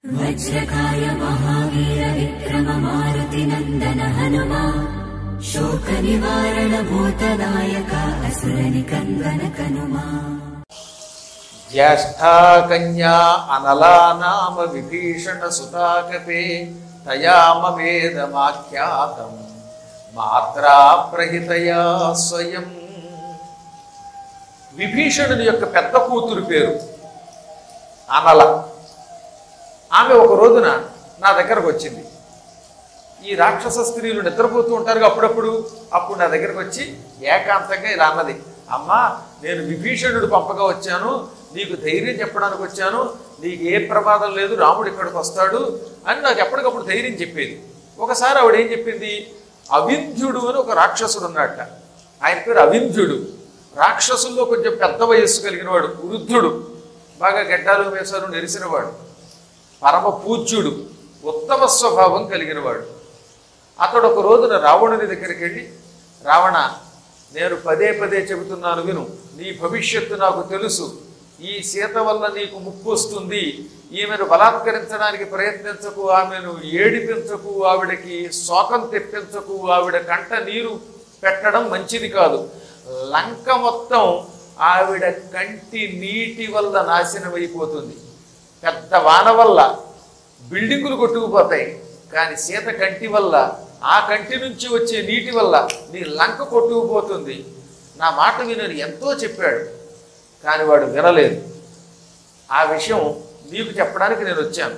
वज्रकाय महावीर विक्रम मारुतिनन्दन हनुमा शोकनिवारण भूतदायक असुरनिकन्दन कनुमा జ్యేష్ఠా కన్యా అనలా నామ విభీషణ సుతాకపే తయామవేదమాఖ్యాతం మాత్రా ప్రహితయా స్వయం విభీషణుని యొక్క పెద్ద కూతురు పేరు అనల ఆమె ఒక రోజున నా దగ్గరకు వచ్చింది ఈ రాక్షస స్త్రీలు నిద్రపోతూ ఉంటారు అప్పుడప్పుడు అప్పుడు నా దగ్గరకు వచ్చి ఏకాంతంగా ఇలా అన్నది అమ్మా నేను విభీషణుడు పంపగా వచ్చాను నీకు ధైర్యం చెప్పడానికి వచ్చాను నీకు ఏ ప్రమాదం లేదు రాముడు ఇక్కడికి వస్తాడు అని నాకు ఎప్పటికప్పుడు ధైర్యం చెప్పేది ఒకసారి ఆవిడ ఏం చెప్పింది అవింధ్యుడు అని ఒక రాక్షసుడు ఉన్నట్ట ఆయన పేరు అవింధ్యుడు రాక్షసుల్లో కొంచెం పెద్ద వయస్సు కలిగిన వాడు వృద్ధుడు బాగా గడ్డాలు వేసారు నెరిసినవాడు పరమ పూజ్యుడు ఉత్తమ స్వభావం కలిగినవాడు అతడు ఒక రోజున రావణుని దగ్గరికి వెళ్ళి రావణ నేను పదే పదే చెబుతున్నాను విను నీ భవిష్యత్తు నాకు తెలుసు ఈ సీత వల్ల నీకు ముప్పు వస్తుంది ఈమెను బలాత్కరించడానికి ప్రయత్నించకు ఆమెను ఏడిపించకు ఆవిడకి శోకం తెప్పించకు ఆవిడ కంట నీరు పెట్టడం మంచిది కాదు లంక మొత్తం ఆవిడ కంటి నీటి వల్ల నాశనం అయిపోతుంది పెద్ద వాన వల్ల బిల్డింగులు కొట్టుకుపోతాయి కానీ సీత కంటి వల్ల ఆ కంటి నుంచి వచ్చే నీటి వల్ల నీ లంక కొట్టుకుపోతుంది నా మాట వినని ఎంతో చెప్పాడు కానీ వాడు వినలేదు ఆ విషయం నీకు చెప్పడానికి నేను వచ్చాను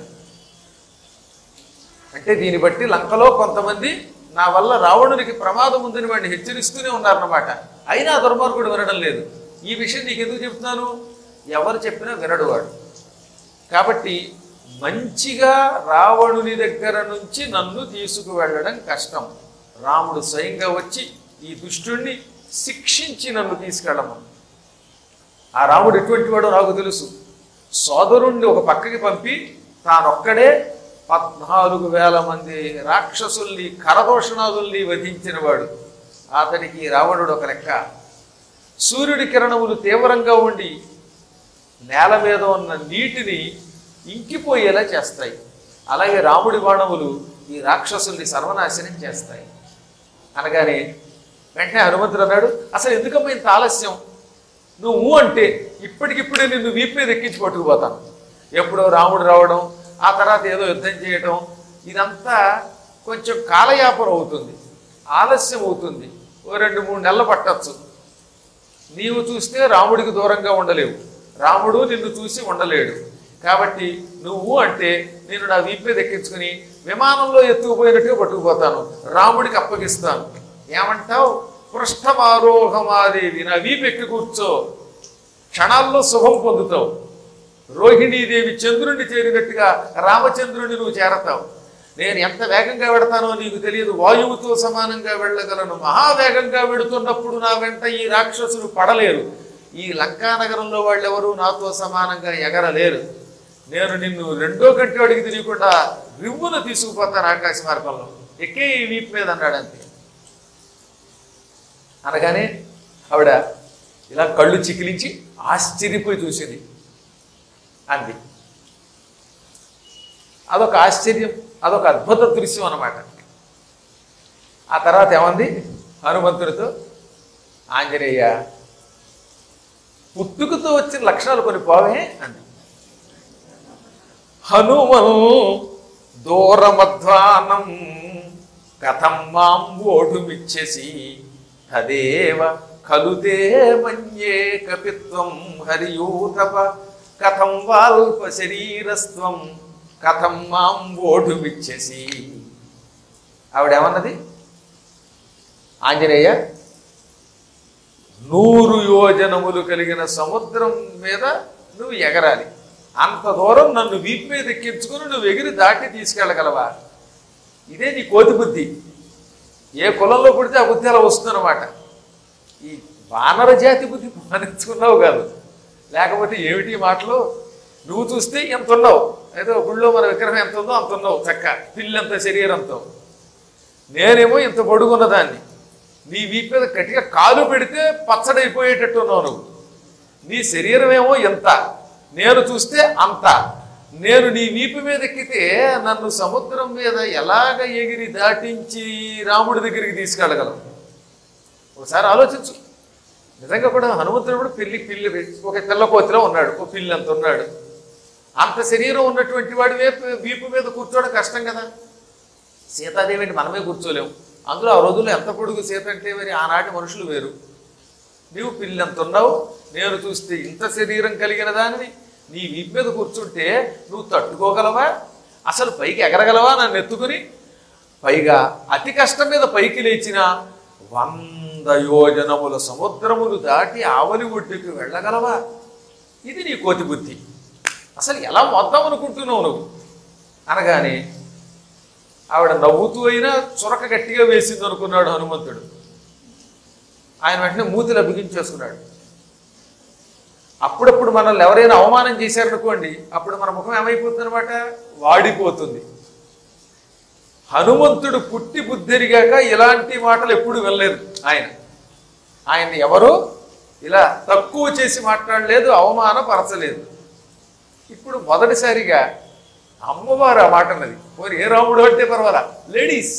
అంటే దీన్ని బట్టి లంకలో కొంతమంది నా వల్ల రావణునికి ప్రమాదం ఉందని వాడిని హెచ్చరిస్తూనే ఉన్నారన్నమాట అయినా ఆ దుర్మార్గుడు వినడం లేదు ఈ విషయం నీకు ఎందుకు చెప్తున్నాను ఎవరు చెప్పినా వినడు వాడు కాబట్టి మంచిగా రావణుని దగ్గర నుంచి నన్ను తీసుకువెళ్ళడం కష్టం రాముడు స్వయంగా వచ్చి ఈ దుష్టుణ్ణి శిక్షించి నన్ను తీసుకెళ్ళమను ఆ రాముడు ఎటువంటి వాడో నాకు తెలుసు సోదరుణ్ణి ఒక పక్కకి పంపి తానొక్కడే పద్నాలుగు వేల మంది రాక్షసుల్ని కరదోషణాదుల్ని వధించిన వాడు అతనికి రావణుడు ఒక లెక్క సూర్యుడి కిరణములు తీవ్రంగా ఉండి నేల మీద ఉన్న నీటిని ఇంకిపోయేలా చేస్తాయి అలాగే రాముడి బాణములు ఈ రాక్షసుల్ని సర్వనాశనం చేస్తాయి అనగానే వెంటనే హనుమంతుడు అన్నాడు అసలు ఎందుకమ్మా ఇంత ఆలస్యం నువ్వు అంటే ఇప్పటికిప్పుడే నిన్ను వీపు మీద ఎక్కించి పట్టుకుపోతాను ఎప్పుడో రాముడు రావడం ఆ తర్వాత ఏదో యుద్ధం చేయడం ఇదంతా కొంచెం కాలయాపన అవుతుంది ఆలస్యం అవుతుంది ఓ రెండు మూడు నెలలు పట్టచ్చు నీవు చూస్తే రాముడికి దూరంగా ఉండలేవు రాముడు నిన్ను చూసి ఉండలేడు కాబట్టి నువ్వు అంటే నేను నా వీపు మీద ఎక్కించుకుని విమానంలో ఎత్తుకుపోయినట్టుగా పట్టుకుపోతాను రాముడికి అప్పగిస్తాను ఏమంటావు పృష్ఠమారోహమాదేవి నా వీపు ఎక్కి కూర్చో క్షణాల్లో శుభం పొందుతావు రోహిణీదేవి చంద్రుణ్ణి చేరినట్టుగా రామచంద్రుని నువ్వు చేరతావు నేను ఎంత వేగంగా వెడతానో నీకు తెలియదు వాయువుతో సమానంగా వెళ్ళగలను మహావేగంగా వెడుతున్నప్పుడు నా వెంట ఈ రాక్షసులు పడలేరు ఈ లంకానగరంలో వాళ్ళెవరూ నాతో సమానంగా ఎగరలేరు నేను నిన్ను రెండో కంటి వాడికి తెలియకుండా రివ్వున తీసుకుపోతాను ఆకాశ మార్గంలో ఎక్కే ఈ వీపు మీద అన్నాడు అంతే అనగానే ఆవిడ ఇలా కళ్ళు చికిలించి ఆశ్చర్యపోయి చూసింది అంది అదొక ఆశ్చర్యం అదొక అద్భుత దృశ్యం అన్నమాట ఆ తర్వాత ఏమంది హనుమంతుడితో ఆంజనేయ పుట్టుకతో వచ్చిన లక్షణాలు కొన్ని పోవే అంది హనుమన్ దూరమధ్వానం కథం మాం ఓఢుమిచ్చేసి తదేవ కలుతే మన్యే కపిత్వం హరియూతప కథం వాల్ప శరీరస్త్వం కథం మాం ఓఢుమిచ్చేసి ఆవిడేమన్నది ఆంజనేయ నూరు యోజనములు కలిగిన సముద్రం మీద నువ్వు ఎగరాలి అంత దూరం నన్ను వీపు మీద ఎక్కించుకుని నువ్వు ఎగిరి దాటి తీసుకెళ్ళగలవా ఇదే నీ కోతి బుద్ధి ఏ కులంలో పుడితే ఆ బుద్ధి అలా వస్తుందన్నమాట ఈ వానర జాతి బుద్ధి మానేసుకున్నావు కాదు లేకపోతే ఏమిటి ఈ మాటలు నువ్వు చూస్తే ఎంత ఉన్నావు అయితే గుళ్ళో మన విగ్రహం ఎంత ఉందో అంత ఉన్నావు చక్క పిల్లంత శరీరంతో నేనేమో ఇంత పొడుగున్న దాన్ని నీ వీపు మీద గట్టిగా కాలు పెడితే పచ్చడైపోయేటట్టు ఉన్నావు నువ్వు నీ శరీరం ఏమో ఎంత నేను చూస్తే అంత నేను నీ వీపు మీద ఎక్కితే నన్ను సముద్రం మీద ఎలాగ ఎగిరి దాటించి రాముడి దగ్గరికి తీసుకెళ్ళగలం ఒకసారి ఆలోచించు నిజంగా కూడా హనుమంతుడు కూడా పిల్లి పిల్లి ఒక తెల్లకోతిలో ఉన్నాడు ఒక పిల్లి అంత ఉన్నాడు అంత శరీరం ఉన్నటువంటి వాడి వేపు వీపు మీద కూర్చోవడం కష్టం కదా సీతాదేవి అంటే మనమే కూర్చోలేము అందులో ఆ రోజుల్లో ఎంత పొడుగు సీత అంటే మరి ఆనాటి మనుషులు వేరు నీవు పిల్లి ఎంత ఉన్నావు నేను చూస్తే ఇంత శరీరం కలిగిన దానిని నీ వీపు మీద కూర్చుంటే నువ్వు తట్టుకోగలవా అసలు పైకి ఎగరగలవా నన్ను ఎత్తుకుని పైగా అతి కష్టం మీద పైకి లేచిన వంద యోజనముల సముద్రములు దాటి ఆవలి ఒడ్డుకి వెళ్ళగలవా ఇది నీ కోతి బుద్ధి అసలు ఎలా మొత్తం అనుకుంటున్నావు నువ్వు అనగానే ఆవిడ నవ్వుతూ అయినా చొరక గట్టిగా వేసింది అనుకున్నాడు హనుమంతుడు ఆయన వెంటనే మూతిలో బిగించేసుకున్నాడు అప్పుడప్పుడు మనల్ని ఎవరైనా అవమానం చేశారనుకోండి అప్పుడు మన ముఖం ఏమైపోతుంది అనమాట వాడిపోతుంది హనుమంతుడు పుట్టి బుద్ధిరిగాక ఇలాంటి మాటలు ఎప్పుడు వినలేదు ఆయన ఆయన ఎవరు ఇలా తక్కువ చేసి మాట్లాడలేదు అవమానపరచలేదు ఇప్పుడు మొదటిసారిగా అమ్మవారు ఆ మాట అన్నది పోనీ ఏ రాముడు అంటే పర్వాలా లేడీస్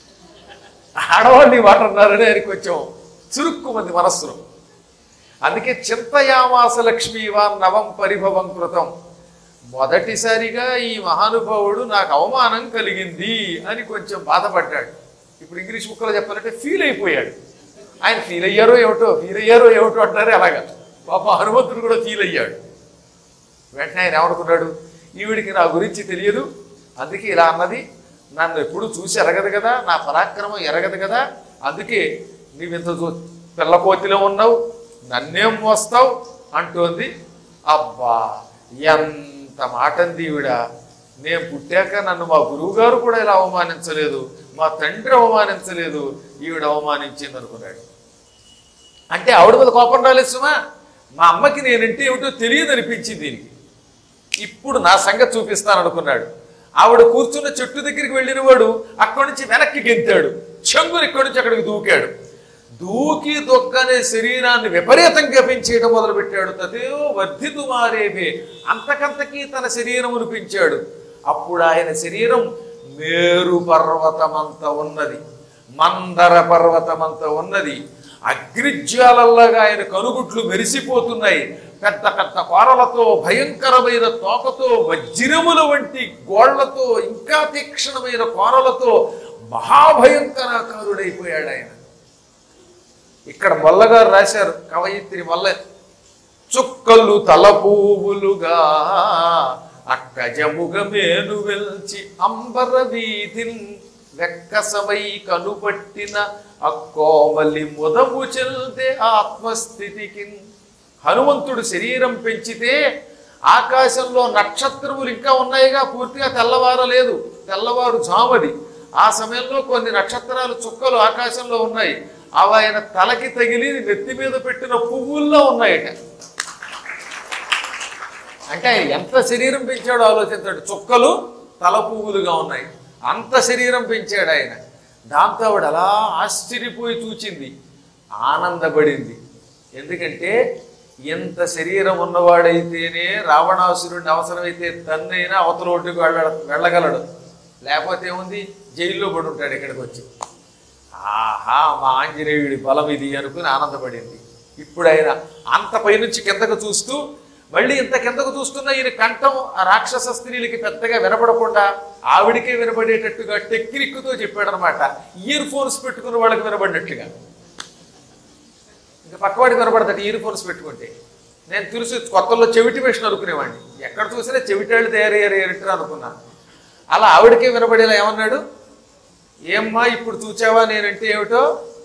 ఆడవాళ్ళు ఈ మాట అన్నారని ఆయనకి కొంచెం చురుక్కు మంది మనస్సులో అందుకే చింతయామాస లక్ష్మీ వా నవం పరిభవం కృతం మొదటిసారిగా ఈ మహానుభావుడు నాకు అవమానం కలిగింది అని కొంచెం బాధపడ్డాడు ఇప్పుడు ఇంగ్లీష్ ముక్కలో చెప్పాలంటే ఫీల్ అయిపోయాడు ఆయన ఫీల్ అయ్యారో ఏమిటో ఫీల్ అయ్యారో ఏమిటో అంటారే అలాగా పాప హనుమంతుడు కూడా ఫీల్ అయ్యాడు వెంటనే ఆయన ఏమనుకున్నాడు ఈవిడికి నా గురించి తెలియదు అందుకే ఇలా అన్నది నన్ను ఎప్పుడు చూసి ఎరగదు కదా నా పరాక్రమం ఎరగదు కదా అందుకే నీవింత చూ పిల్లకోతిలో ఉన్నావు నన్నేం మోస్తావు అంటోంది అబ్బా ఎంత మాటంది ఈవిడ నేను పుట్టాక నన్ను మా గురువుగారు కూడా ఇలా అవమానించలేదు మా తండ్రి అవమానించలేదు ఈవిడ అవమానించింది అనుకున్నాడు అంటే ఆవిడ మీద కోపం రాలేదు సుమా మా అమ్మకి నేనంటే ఏమిటో తెలియదు అనిపించింది దీనికి ఇప్పుడు నా సంగతి చూపిస్తాను అనుకున్నాడు ఆవిడ కూర్చున్న చెట్టు దగ్గరికి వెళ్ళిన వాడు అక్కడి నుంచి వెనక్కి గెంతాడు చెంగుని ఇక్కడి నుంచి అక్కడికి దూకాడు దూకి దొక్కనే శరీరాన్ని విపరీతంగా పెంచేయడం మొదలుపెట్టాడు తదేవో వర్ధితు మారేవే అంతకంతకీ తన శరీరమును పెంచాడు అప్పుడు ఆయన శరీరం మేరు పర్వతమంత ఉన్నది మందర పర్వతమంత ఉన్నది అగ్నిజ్వాలల్లాగా ఆయన కనుగుట్లు మెరిసిపోతున్నాయి పెద్ద పెద్ద కోరలతో భయంకరమైన తోకతో వజ్రముల వంటి గోళ్లతో ఇంకా తీక్షణమైన కోరలతో మహాభయంకరాకారుడైపోయాడు ఆయన ఇక్కడ మొల్లగారు రాశారు కవయిత్రి మొల్ల చుక్కలు తలపూవులుగా అక్కజముగ మేను వెల్చి అంబర వీధిన్ వెక్కసమై కనుపట్టిన అక్కోమలి ముదము చెల్దే ఆత్మస్థితికి హనుమంతుడు శరీరం పెంచితే ఆకాశంలో నక్షత్రములు ఇంకా ఉన్నాయిగా పూర్తిగా తెల్లవారలేదు తెల్లవారు జామది ఆ సమయంలో కొన్ని నక్షత్రాలు చుక్కలు ఆకాశంలో ఉన్నాయి అవి ఆయన తలకి తగిలి నెత్తి మీద పెట్టిన పువ్వుల్లో ఉన్నాయట అంటే ఆయన ఎంత శరీరం పెంచాడో ఆలోచించాడు చుక్కలు తల పువ్వులుగా ఉన్నాయి అంత శరీరం పెంచాడు ఆయన దాంతో ఆవిడ అలా ఆశ్చర్యపోయి చూచింది ఆనందపడింది ఎందుకంటే ఎంత శరీరం ఉన్నవాడైతేనే రావణాసురుడిని అవసరమైతే తన్నైనా అవతల ఒడ్డుకు వెళ్ళ వెళ్ళగలడు లేకపోతే ఏముంది జైల్లో పడి ఉంటాడు ఇక్కడికి వచ్చి ఆహా మా ఆంజనేయుడి బలం ఇది అనుకుని ఆనందపడింది ఇప్పుడు ఆయన అంత పైనుంచి కిందకు చూస్తూ మళ్ళీ ఇంత కిందకు చూస్తున్న ఈయన కంఠం ఆ రాక్షస స్త్రీలకి పెద్దగా వినపడకుండా ఆవిడికే వినపడేటట్టుగా టెక్నిక్తో చెప్పాడనమాట ఇయర్ ఫోన్స్ పెట్టుకున్న వాళ్ళకి వినపడినట్లుగా ఇంకా పక్కవాడికి వినపడతాడు ఇయర్ ఫోన్స్ పెట్టుకుంటే నేను తెలుసు కొత్తలో చెవిటి మిషన్ అనుకునేవాడిని ఎక్కడ చూసినా చెవిటాళ్ళు తయారయ్యారు ఏరిట్రా అనుకున్నాను అలా ఆవిడకే వినపడేలా ఏమన్నాడు ఏమ్మా ఇప్పుడు చూచావా నేనంటే ఏమిటో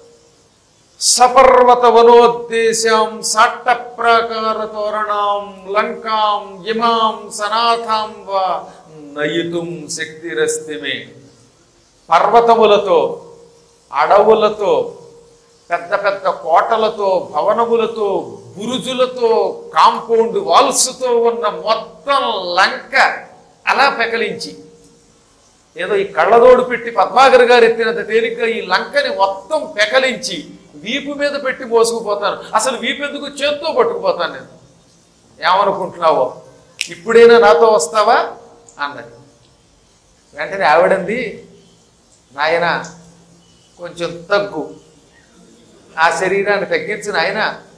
సపర్వత వనోద్దేశం సాట్ట ప్రాకార తోరణం లంకాం ఇమాం సనాథాం వా నయితుం శక్తిరస్తిమే పర్వతములతో అడవులతో పెద్ద పెద్ద కోటలతో భవనములతో బురుజులతో కాంపౌండ్ వాల్స్తో ఉన్న మొత్తం లంక అలా పెకలించి ఏదో ఈ కళ్ళదోడు పెట్టి పద్మాగర్ గారు ఎత్తినంత తేలిగ్గా ఈ లంకని మొత్తం పెకలించి వీపు మీద పెట్టి మోసుకుపోతాను అసలు వీపు ఎందుకు చేత్తో పట్టుకుపోతాను నేను ఏమనుకుంటున్నావో ఇప్పుడైనా నాతో వస్తావా అన్నది వెంటనే ఆవిడంది నాయన కొంచెం తగ్గు ఆ శరీరాన్ని తగ్గించిన ఆయన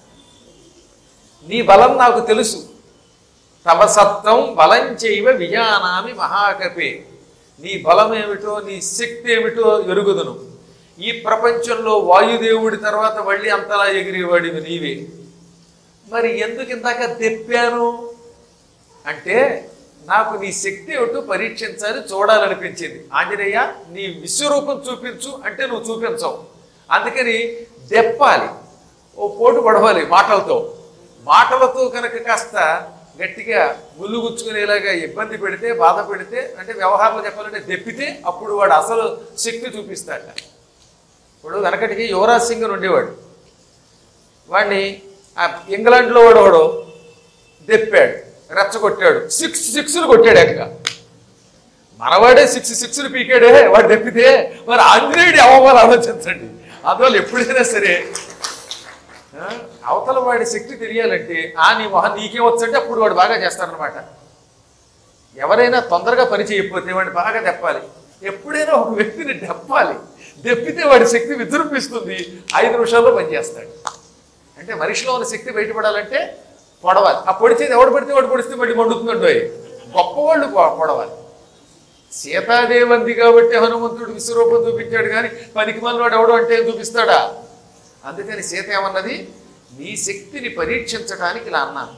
నీ బలం నాకు తెలుసు తవ సత్వం బలం చేయవ విజానామి మహాకపే నీ బలం ఏమిటో నీ శక్తి ఏమిటో ఎరుగుదును ఈ ప్రపంచంలో వాయుదేవుడి తర్వాత మళ్ళీ అంతలా ఎగిరేవాడివి నీవే మరి ఎందుకు ఇందాక తెప్పాను అంటే నాకు నీ శక్తి ఏమిటో పరీక్షించాలి చూడాలనిపించింది ఆంజనేయ నీ విశ్వరూపం చూపించు అంటే నువ్వు చూపించవు అందుకని దెప్పాలి ఓ పోటు పడవాలి మాటలతో మాటలతో కనుక కాస్త గట్టిగా ముల్లుగుచ్చుకునేలాగా ఇబ్బంది పెడితే బాధ పెడితే అంటే వ్యవహారంలో చెప్పాలంటే దెప్పితే అప్పుడు వాడు అసలు శక్తి చూపిస్తాడు ఇప్పుడు వెనకటికి యువరాజ్ సింగ్ అని ఉండేవాడు వాడిని ఆ ఇంగ్లాండ్లో వాడు వాడు దెప్పాడు రెచ్చగొట్టాడు సిక్స్ సిక్స్లు కొట్టాడు ఏకంగా మనవాడే సిక్స్ సిక్స్లు పీకాడే వాడు దెప్పితే మరి ఆంజనేయుడు అవ్వాలి ఆలోచించండి అందువల్ల ఎప్పుడైనా సరే ఆ, అవతల వాడి శక్తి తెలియాలంటే ఆ నీ మొహం నీకే వచ్చంటే అప్పుడు వాడు బాగా చేస్తాడనమాట ఎవరైనా తొందరగా పని చేయకపోతే వాడిని బాగా దెప్పాలి ఎప్పుడైనా ఒక వ్యక్తిని దెప్పాలి దెప్పితే వాడి శక్తి విజృంభిస్తుంది ఐదు నిమిషాల్లో పనిచేస్తాడు అంటే మనిషిలో ఉన్న శక్తి బయటపడాలంటే పొడవాలి ఆ పొడిచేది ఎవడు పడితే వాడు పొడిస్తే మళ్ళీ మండుతుందండి గొప్పవాళ్ళు పొ- పొడవాలి సీతాదేవి అంది కాబట్టి హనుమంతుడు విశ్వరూపం చూపించాడు కానీ పనికి వాడు ఎవడు అంటే ఏం చూపిస్తాడా అందుకని సీత ఏమన్నది నీ శక్తిని పరీక్షించడానికి ఇలా అన్నాను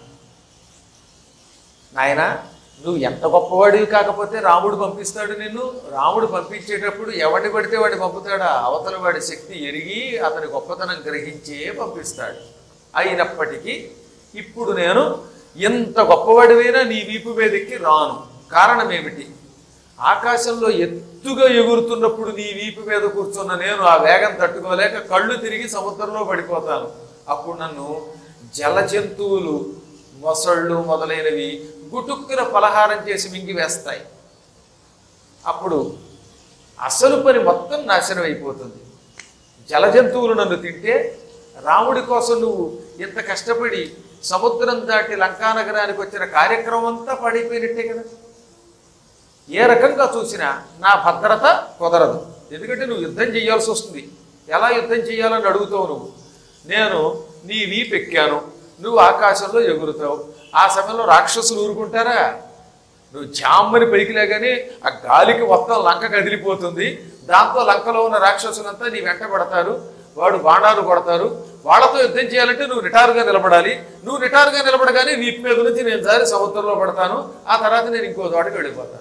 నాయన నువ్వు ఎంత గొప్పవాడివి కాకపోతే రాముడు పంపిస్తాడు నిన్ను రాముడు పంపించేటప్పుడు ఎవడిని పడితే వాడిని పంపుతాడా అవతల వాడి శక్తి ఎరిగి అతని గొప్పతనం గ్రహించే పంపిస్తాడు అయినప్పటికీ ఇప్పుడు నేను ఎంత గొప్పవాడివైనా నీ వీపు మీదకి రాను కారణం ఏమిటి ఆకాశంలో ఎత్తుగా ఎగురుతున్నప్పుడు నీ వీపు మీద కూర్చున్న నేను ఆ వేగం తట్టుకోలేక కళ్ళు తిరిగి సముద్రంలో పడిపోతాను అప్పుడు నన్ను జల జంతువులు మొసళ్ళు మొదలైనవి గుటుక్కున పలహారం చేసి మింగి వేస్తాయి అప్పుడు అసలు పని మొత్తం నాశనం అయిపోతుంది జల జంతువులు నన్ను తింటే రాముడి కోసం నువ్వు ఇంత కష్టపడి సముద్రం దాటి లంకానగరానికి వచ్చిన కార్యక్రమం అంతా పడిపోయినట్టే కదా ఏ రకంగా చూసినా నా భద్రత కుదరదు ఎందుకంటే నువ్వు యుద్ధం చేయాల్సి వస్తుంది ఎలా యుద్ధం చేయాలని అడుగుతావు నువ్వు నేను నీ వీపెక్కాను నువ్వు ఆకాశంలో ఎగురుతావు ఆ సమయంలో రాక్షసులు ఊరుకుంటారా నువ్వు జామ్మని పైకి లేగానే ఆ గాలికి మొత్తం లంక కదిలిపోతుంది దాంతో లంకలో ఉన్న రాక్షసులంతా నీ వెంట పడతారు వాడు బాణాలు కొడతారు వాళ్ళతో యుద్ధం చేయాలంటే నువ్వు నిటారుగా నిలబడాలి నువ్వు నిటారుగా నిలబడగానే వీపు మీద నుంచి నేను జారి సముద్రంలో పడతాను ఆ తర్వాత నేను ఇంకో చోటకి వెళ్ళిపోతాను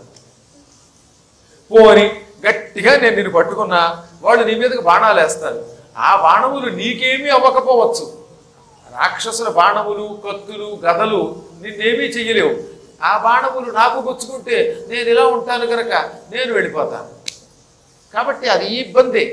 పోని గట్టిగా నేను నిన్ను పట్టుకున్నా వాళ్ళు నీ మీదకి బాణాలు వేస్తారు ఆ బాణములు నీకేమీ అవ్వకపోవచ్చు రాక్షసుల బాణములు కత్తులు గదలు నిన్నేమీ చెయ్యలేవు ఆ బాణములు నాకు గుచ్చుకుంటే నేను ఇలా ఉంటాను కనుక నేను వెళ్ళిపోతాను కాబట్టి అది ఈ ఇబ్బంది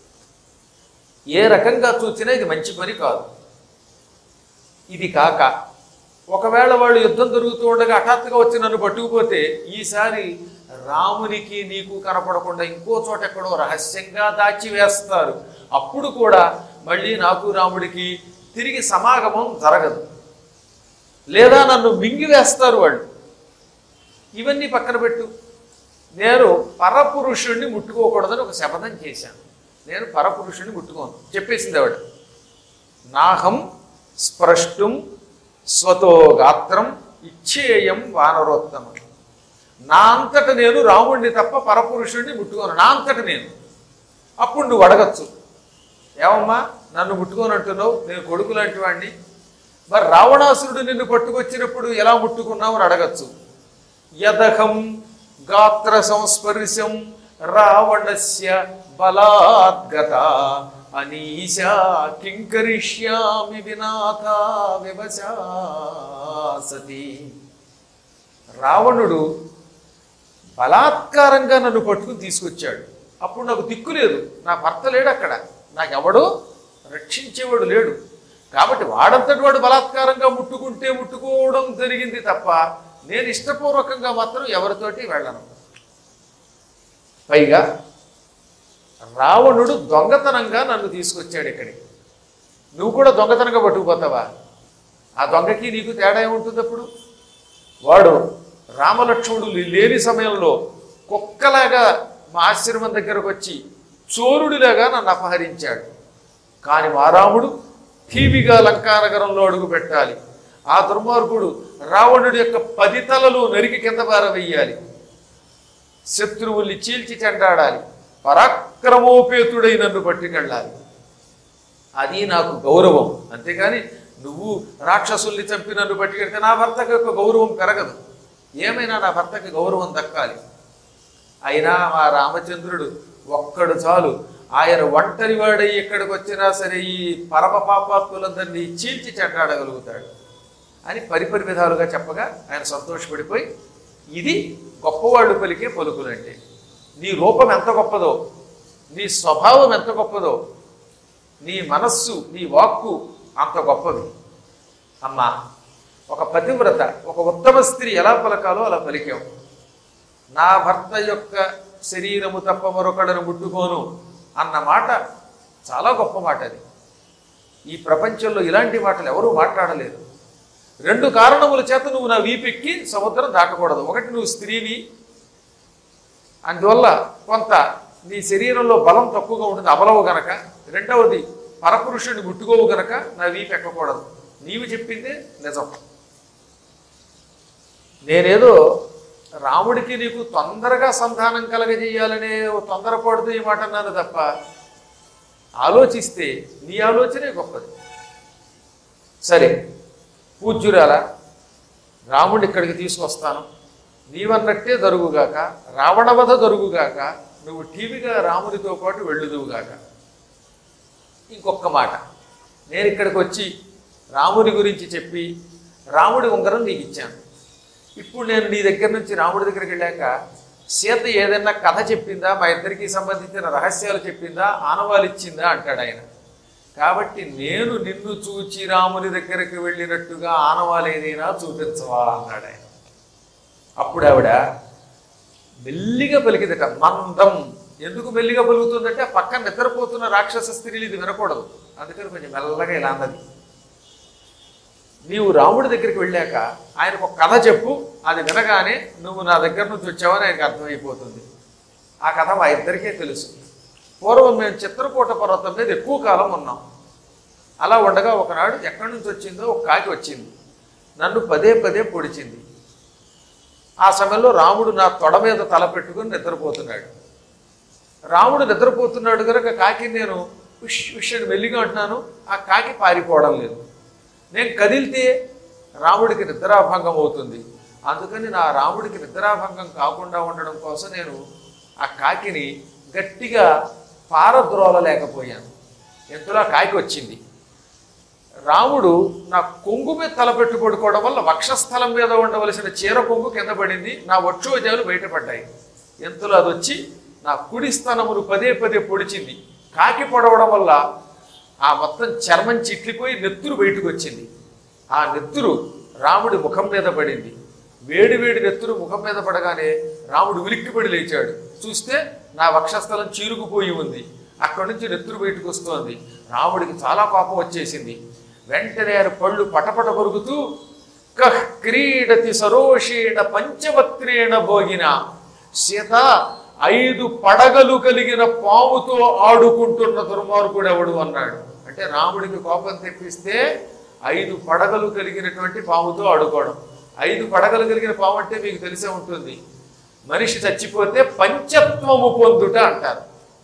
ఏ రకంగా చూసినా ఇది మంచి పని కాదు ఇది కాక ఒకవేళ వాళ్ళు యుద్ధం జరుగుతూ ఉండగా హఠాత్తుగా వచ్చి నన్ను పట్టుకుపోతే ఈసారి రామునికి నీకు కనపడకుండా ఇంకో చోట ఎక్కడో రహస్యంగా దాచి వేస్తారు అప్పుడు కూడా మళ్ళీ నాకు రాముడికి తిరిగి సమాగమం జరగదు లేదా నన్ను మింగి వేస్తారు వాళ్ళు ఇవన్నీ పక్కన పెట్టు నేను పరపురుషుణ్ణి ముట్టుకోకూడదని ఒక శపథం చేశాను నేను పరపురుషుణ్ణి ముట్టుకోను చెప్పేసింది ఆవిడ నాహం స్పృష్టం స్వతో గాత్రం ఇచ్చేయం వానరోత్తమం నా అంతట నేను రాముడిని తప్ప పరపురుషుడిని ముట్టుకోను నా అంతట నేను అప్పుడు నువ్వు అడగచ్చు ఏమమ్మా నన్ను ముట్టుకొని అంటున్నావు నేను కొడుకు లాంటి వాడిని మరి రావణాసురుడు నిన్ను పట్టుకొచ్చినప్పుడు ఎలా ముట్టుకున్నావు అని అడగచ్చు యదహం గాత్ర సంస్పర్శం రావణస్య బలాద్గత అనీశా కింకరిష్యామి వినాథ వివశాసతి రావణుడు బలాత్కారంగా నన్ను పట్టుకుని తీసుకొచ్చాడు అప్పుడు నాకు దిక్కు లేదు నా భర్త లేడు అక్కడ నాకెవడో రక్షించేవాడు లేడు కాబట్టి వాడంతటి వాడు బలాత్కారంగా ముట్టుకుంటే ముట్టుకోవడం జరిగింది తప్ప నేను ఇష్టపూర్వకంగా మాత్రం ఎవరితోటి వెళ్ళను పైగా రావణుడు దొంగతనంగా నన్ను తీసుకొచ్చాడు ఇక్కడికి నువ్వు కూడా దొంగతనంగా పట్టుకుపోతావా ఆ దొంగకి నీకు తేడా ఏముంటుంది అప్పుడు వాడు రామలక్ష్మణులు లేని సమయంలో కుక్కలాగా మా ఆశ్రమం దగ్గరకు వచ్చి చోరుడిలాగా నన్ను అపహరించాడు కానీ మా రాముడు ఠీవిగా లంకానగరంలో అడుగు పెట్టాలి ఆ దుర్మార్గుడు రావణుడి యొక్క పది తలలు నరికి కింద పారవేయాలి శత్రువుల్ని చీల్చి చెండాడాలి పరాక్రమోపేతుడై నన్ను పట్టుకెళ్ళాలి అది నాకు గౌరవం అంతేగాని నువ్వు రాక్షసుల్ని చంపి నన్ను పట్టుకెడితే నా భర్తకు యొక్క గౌరవం పెరగదు ఏమైనా నా భర్తకి గౌరవం దక్కాలి అయినా మా రామచంద్రుడు ఒక్కడు చాలు ఆయన ఒంటరి వాడై ఇక్కడికి వచ్చినా సరే ఈ పరమ పాపాత్ములందరినీ చీల్చి చెండాడగలుగుతాడు అని పరిపరి విధాలుగా చెప్పగా ఆయన సంతోషపడిపోయి ఇది గొప్పవాళ్ళు పలికే పలుకులంటే నీ రూపం ఎంత గొప్పదో నీ స్వభావం ఎంత గొప్పదో నీ మనస్సు నీ వాక్కు అంత గొప్పది అమ్మా ఒక పతివ్రత ఒక ఉత్తమ స్త్రీ ఎలా పలకాలో అలా పలికావు నా భర్త యొక్క శరీరము తప్ప మరొకడను ముట్టుకోను అన్న మాట చాలా గొప్ప మాట అది ఈ ప్రపంచంలో ఇలాంటి మాటలు ఎవరూ మాట్లాడలేరు రెండు కారణముల చేత నువ్వు నా వీపెక్కి సముద్రం దాటకూడదు ఒకటి నువ్వు స్త్రీవి అందువల్ల కొంత నీ శరీరంలో బలం తక్కువగా ఉంటుంది అబలవు గనక రెండవది పరపురుషుడిని ముట్టుకోవు గనక నా వీపు ఎక్కకూడదు నీవు చెప్పిందే నిజం నేనేదో రాముడికి నీకు తొందరగా సంధానం కలగజేయాలనే ఓ తొందరపడుతూ ఈ మాట అన్నాను తప్ప ఆలోచిస్తే నీ ఆలోచనే గొప్పది సరే పూజ్యురాల రాముడి ఇక్కడికి తీసుకొస్తాను నీవన్నట్టే జరుగుగాక రావణవధ జరుగుగాక నువ్వు టీవీగా రాముడితో పాటు వెళ్ళుదువుగాక ఇంకొక మాట నేను ఇక్కడికి వచ్చి రాముడి గురించి చెప్పి రాముడి ఉంగరం నీకు ఇచ్చాను ఇప్పుడు నేను నీ దగ్గర నుంచి రాముడి దగ్గరికి వెళ్ళాక సీత ఏదైనా కథ చెప్పిందా మా ఇద్దరికి సంబంధించిన రహస్యాలు చెప్పిందా ఆనవాలు ఇచ్చిందా అంటాడు ఆయన కాబట్టి నేను నిన్ను చూచి రాముని దగ్గరికి వెళ్ళినట్టుగా ఆనవాలు ఏదైనా చూపించవా అన్నాడు ఆయన అప్పుడు ఆవిడ మెల్లిగా పలికిదట మందం ఎందుకు మెల్లిగా పలుకుతుందంటే ఆ పక్కన నిద్రపోతున్న రాక్షస స్త్రీలు ఇది వినకూడదు అందుకని కొంచెం మెల్లగా ఇలా అన్నది నీవు రాముడి దగ్గరికి వెళ్ళాక ఆయనకు ఒక కథ చెప్పు అది వినగానే నువ్వు నా దగ్గర నుంచి వచ్చావని ఆయనకు అర్థమైపోతుంది ఆ కథ మా ఇద్దరికే తెలుసు పూర్వం మేము చిత్రకూట పర్వతం మీద ఎక్కువ కాలం ఉన్నాం అలా ఉండగా ఒకనాడు ఎక్కడి నుంచి వచ్చిందో ఒక కాకి వచ్చింది నన్ను పదే పదే పొడిచింది ఆ సమయంలో రాముడు నా తొడ మీద తల పెట్టుకుని నిద్రపోతున్నాడు రాముడు నిద్రపోతున్నాడు కనుక కాకి నేను ఉష్ ఉష్ అని మెల్లిగా అంటున్నాను ఆ కాకి పారిపోవడం లేదు నేను కదిలితే రాముడికి నిద్రాభంగం అవుతుంది అందుకని నా రాముడికి నిద్రాభంగం కాకుండా ఉండడం కోసం నేను ఆ కాకిని గట్టిగా పారద్రోలలేకపోయాను ఎంతలో ఆ కాకి వచ్చింది రాముడు నా కొంగు మీద తలపెట్టు పడుకోవడం వల్ల వక్షస్థలం మీద ఉండవలసిన చీర కొంగు కింద పడింది నా వక్షోజాలు బయటపడ్డాయి ఎంతలో అది వచ్చి నా కుడి స్థనమును పదే పదే పొడిచింది కాకి పొడవడం వల్ల ఆ మొత్తం చర్మం చిట్లిపోయి నెత్తురు బయటకు వచ్చింది ఆ నెత్తురు రాముడి ముఖం మీద పడింది వేడి వేడి నెత్తురు ముఖం మీద పడగానే రాముడు ఉలిక్కిపడి లేచాడు చూస్తే నా వక్షస్థలం చీరుకుపోయి ఉంది అక్కడి నుంచి నెత్తురు బయటకు వస్తోంది రాముడికి చాలా కోపం వచ్చేసింది వెంటనే ఆయన పళ్ళు పటపట కొరుకుతూ కహ్ క్రీడతి సరోషేణ పంచవక్త్రేణ భోగిన సీత ఐదు పడగలు కలిగిన పాముతో ఆడుకుంటున్న దుర్మార్గుడు ఎవడు అన్నాడు అంటే రాముడికి కోపం తెప్పిస్తే ఐదు పడగలు కలిగినటువంటి పాముతో ఆడుకోవడం ఐదు పడగలు కలిగిన పాము అంటే మీకు తెలిసే ఉంటుంది మనిషి చచ్చిపోతే పంచత్వము పొందుట అంటారు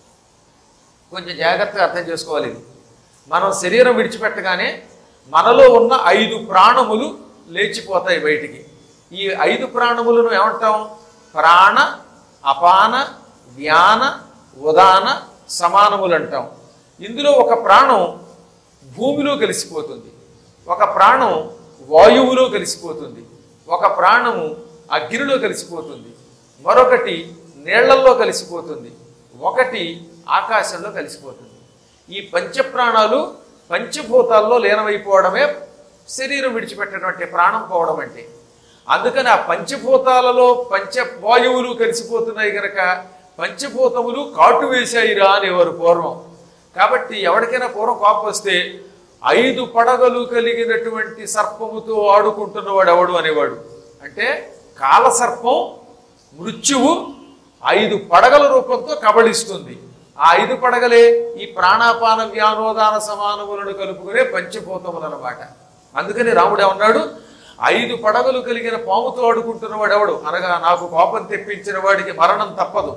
కొంచెం జాగ్రత్తగా అర్థం చేసుకోవాలి ఇది మనం శరీరం విడిచిపెట్టగానే మనలో ఉన్న ఐదు ప్రాణములు లేచిపోతాయి బయటికి ఈ ఐదు ప్రాణములను ఏమంటాం ప్రాణ అపాన వ్యాన ఉదాన సమానములు అంటాం ఇందులో ఒక ప్రాణం భూమిలో కలిసిపోతుంది ఒక ప్రాణం వాయువులో కలిసిపోతుంది ఒక ప్రాణము అగ్నిలో కలిసిపోతుంది మరొకటి నీళ్లల్లో కలిసిపోతుంది ఒకటి ఆకాశంలో కలిసిపోతుంది ఈ పంచప్రాణాలు పంచభూతాల్లో లీనమైపోవడమే శరీరం విడిచిపెట్టడం ప్రాణం పోవడం అంటే అందుకని ఆ పంచభూతాలలో పంచ వాయువులు కలిసిపోతున్నాయి గనక పంచభూతములు కాటు వేశాయిరా అనేవారు పూర్వం కాబట్టి ఎవరికైనా పూర్వం కోపం వస్తే ఐదు పడగలు కలిగినటువంటి సర్పముతో ఆడుకుంటున్నవాడు ఎవడు అనేవాడు అంటే కాలసర్పం మృత్యువు ఐదు పడగల రూపంతో కబళిస్తుంది ఆ ఐదు పడగలే ఈ ప్రాణాపాన వ్యానోదాన సమానములను కలుపుకునే పంచభూతములు అనమాట అందుకని రాముడు ఏమన్నాడు ఐదు పడగలు కలిగిన పాముతో ఆడుకుంటున్న వాడు ఎవడు అనగా నాకు కోపం తెప్పించిన వాడికి మరణం తప్పదు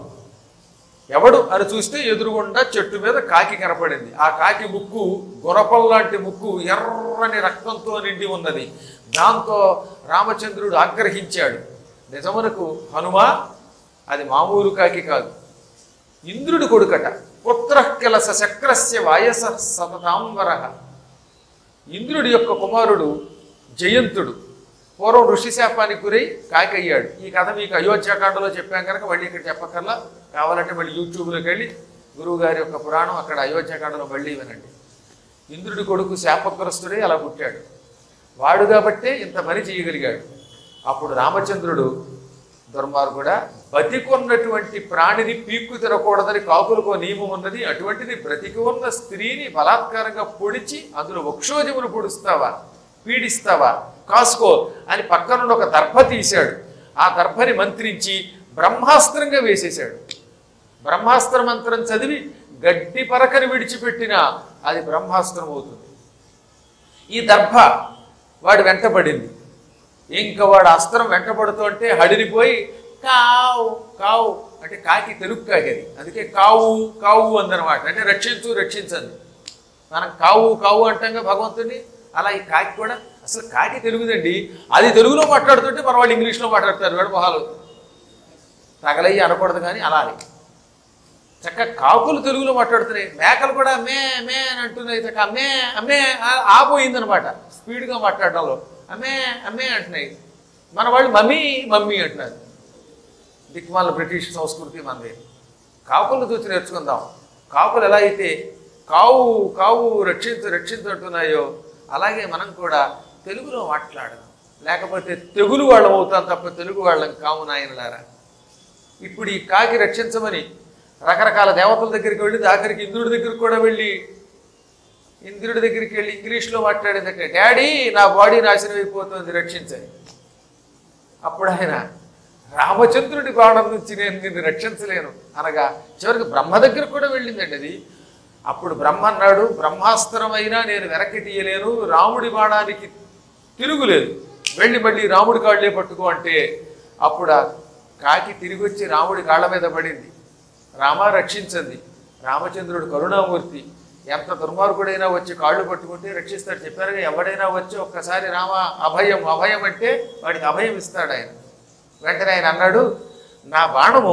ఎవడు అని చూస్తే ఎదురుగుండా చెట్టు మీద కాకి కనపడింది ఆ కాకి ముక్కు గురపం లాంటి ముక్కు ఎర్రని రక్తంతో నిండి ఉన్నది దాంతో రామచంద్రుడు ఆగ్రహించాడు నిజమునకు హనుమ అది మామూలు కాకి కాదు ఇంద్రుడి కొడుకట పుత్ర కిలస చక్రస్య వాయస సతతాంబర ఇంద్రుడి యొక్క కుమారుడు జయంతుడు పూర్వం ఋషి శాపానికి గురై కాకయ్యాడు ఈ కథ మీకు అయోధ్యాకాండలో చెప్పాం కనుక మళ్ళీ ఇక్కడ చెప్పక్కర్లా కావాలంటే మళ్ళీ యూట్యూబ్లోకి వెళ్ళి గురువు గారి యొక్క పురాణం అక్కడ అయోధ్యాకాండలో మళ్ళీ వినండి ఇంద్రుడి కొడుకు శాపగ్రస్తుడే అలా పుట్టాడు వాడు కాబట్టే ఇంత పని చేయగలిగాడు అప్పుడు రామచంద్రుడు దుర్మార్గుడా బతికున్నటువంటి ప్రాణిని పీక్కు తినకూడదని కాకులకు ఓ నియమం ఉన్నది అటువంటిది బ్రతికి ఉన్న స్త్రీని బలాత్కారంగా పొడిచి అందులో వక్షోజమును పొడుస్తావా పీడిస్తావా కాసుకో అని పక్కనున్న ఒక దర్భ తీశాడు ఆ దర్భని మంత్రించి బ్రహ్మాస్త్రంగా వేసేశాడు బ్రహ్మాస్త్ర మంత్రం చదివి గడ్డి పరకని విడిచిపెట్టినా అది బ్రహ్మాస్త్రం అవుతుంది ఈ దర్భ వాడు వెంటబడింది ఇంకా వాడు అస్త్రం వెంటబడుతుంటే హడిరిపోయి కావు కావు అంటే కాకి తెలుగు కాకి అది అందుకే కావు కావు అందనమాట అంటే రక్షించు రక్షించండి మనం కావు కావు అంటాంగా భగవంతుడిని అలా ఈ కాకి కూడా అసలు కాకి తెలుగుదండి అది తెలుగులో మాట్లాడుతుంటే మన వాళ్ళు ఇంగ్లీష్లో మాట్లాడతారు వాడు మొహాలు తగలయ్యి అనకూడదు కానీ అలా అని చక్కగా కాకులు తెలుగులో మాట్లాడుతున్నాయి మేకలు కూడా మే మే అని అంటున్నాయి చక్క అమ్మే అమ్మే ఆ- ఆపోయిందనమాట స్పీడ్గా మాట్లాడడంలో అమ్మే అమ్మే అంటున్నాయి మన వాళ్ళు మమ్మీ మమ్మీ అంటున్నారు దిక్మాల బ్రిటిష్ సంస్కృతి మనది కాకులను చూసి నేర్చుకుందాం కాకులు ఎలా అయితే కావు కావు రక్షించు రక్షించు అంటున్నాయో అలాగే మనం కూడా తెలుగులో మాట్లాడదాం లేకపోతే తెగులు వాళ్ళం అవుతాం తప్ప తెలుగు వాళ్ళం కాము నాయనలారా ఇప్పుడు ఈ కాకి రక్షించమని రకరకాల దేవతల దగ్గరికి వెళ్ళి ఆఖరికి ఇంద్రుడి దగ్గరికి కూడా వెళ్ళి ఇంద్రుడి దగ్గరికి వెళ్ళి ఇంగ్లీష్లో మాట్లాడిందంటే డాడీ నా బాడీ నాశనం అయిపోతుంది రక్షించని అప్పుడు ఆయన రామచంద్రుడి బాణం నుంచి నేను నిన్ను రక్షించలేను అనగా చివరికి బ్రహ్మ దగ్గరకు కూడా వెళ్ళిందండి అది అప్పుడు బ్రహ్మ అన్నాడు బ్రహ్మాస్త్రమైనా నేను వెనక్కి తీయలేను రాముడి బాణానికి తిరుగులేదు వెళ్ళి మళ్ళీ రాముడి కాళ్ళే పట్టుకో అంటే అప్పుడు ఆ కాకి తిరిగి వచ్చి రాముడి కాళ్ళ మీద పడింది రామ రక్షించండి రామచంద్రుడు కరుణామూర్తి ఎంత దుర్మార్గుడైనా వచ్చి కాళ్ళు పట్టుకుంటే రక్షిస్తాడు చెప్పారుగా ఎవడైనా వచ్చి ఒక్కసారి రామ అభయం అభయం అంటే వాడికి అభయం ఇస్తాడు ఆయన వెంటనే ఆయన అన్నాడు నా బాణము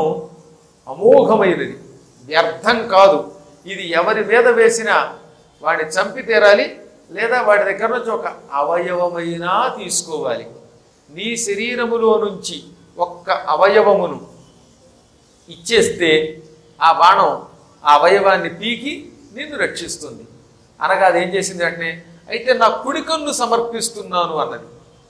అమోఘమైనది వ్యర్థం కాదు ఇది ఎవరి మీద వేసినా వాడిని చంపి తీరాలి లేదా వాడి దగ్గర నుంచి ఒక అవయవమైనా తీసుకోవాలి నీ శరీరములో నుంచి ఒక్క అవయవమును ఇచ్చేస్తే ఆ బాణం ఆ అవయవాన్ని పీకి నిన్ను రక్షిస్తుంది అనగా అదేం చేసింది అంటే అయితే నా కుడి కన్ను సమర్పిస్తున్నాను అన్నది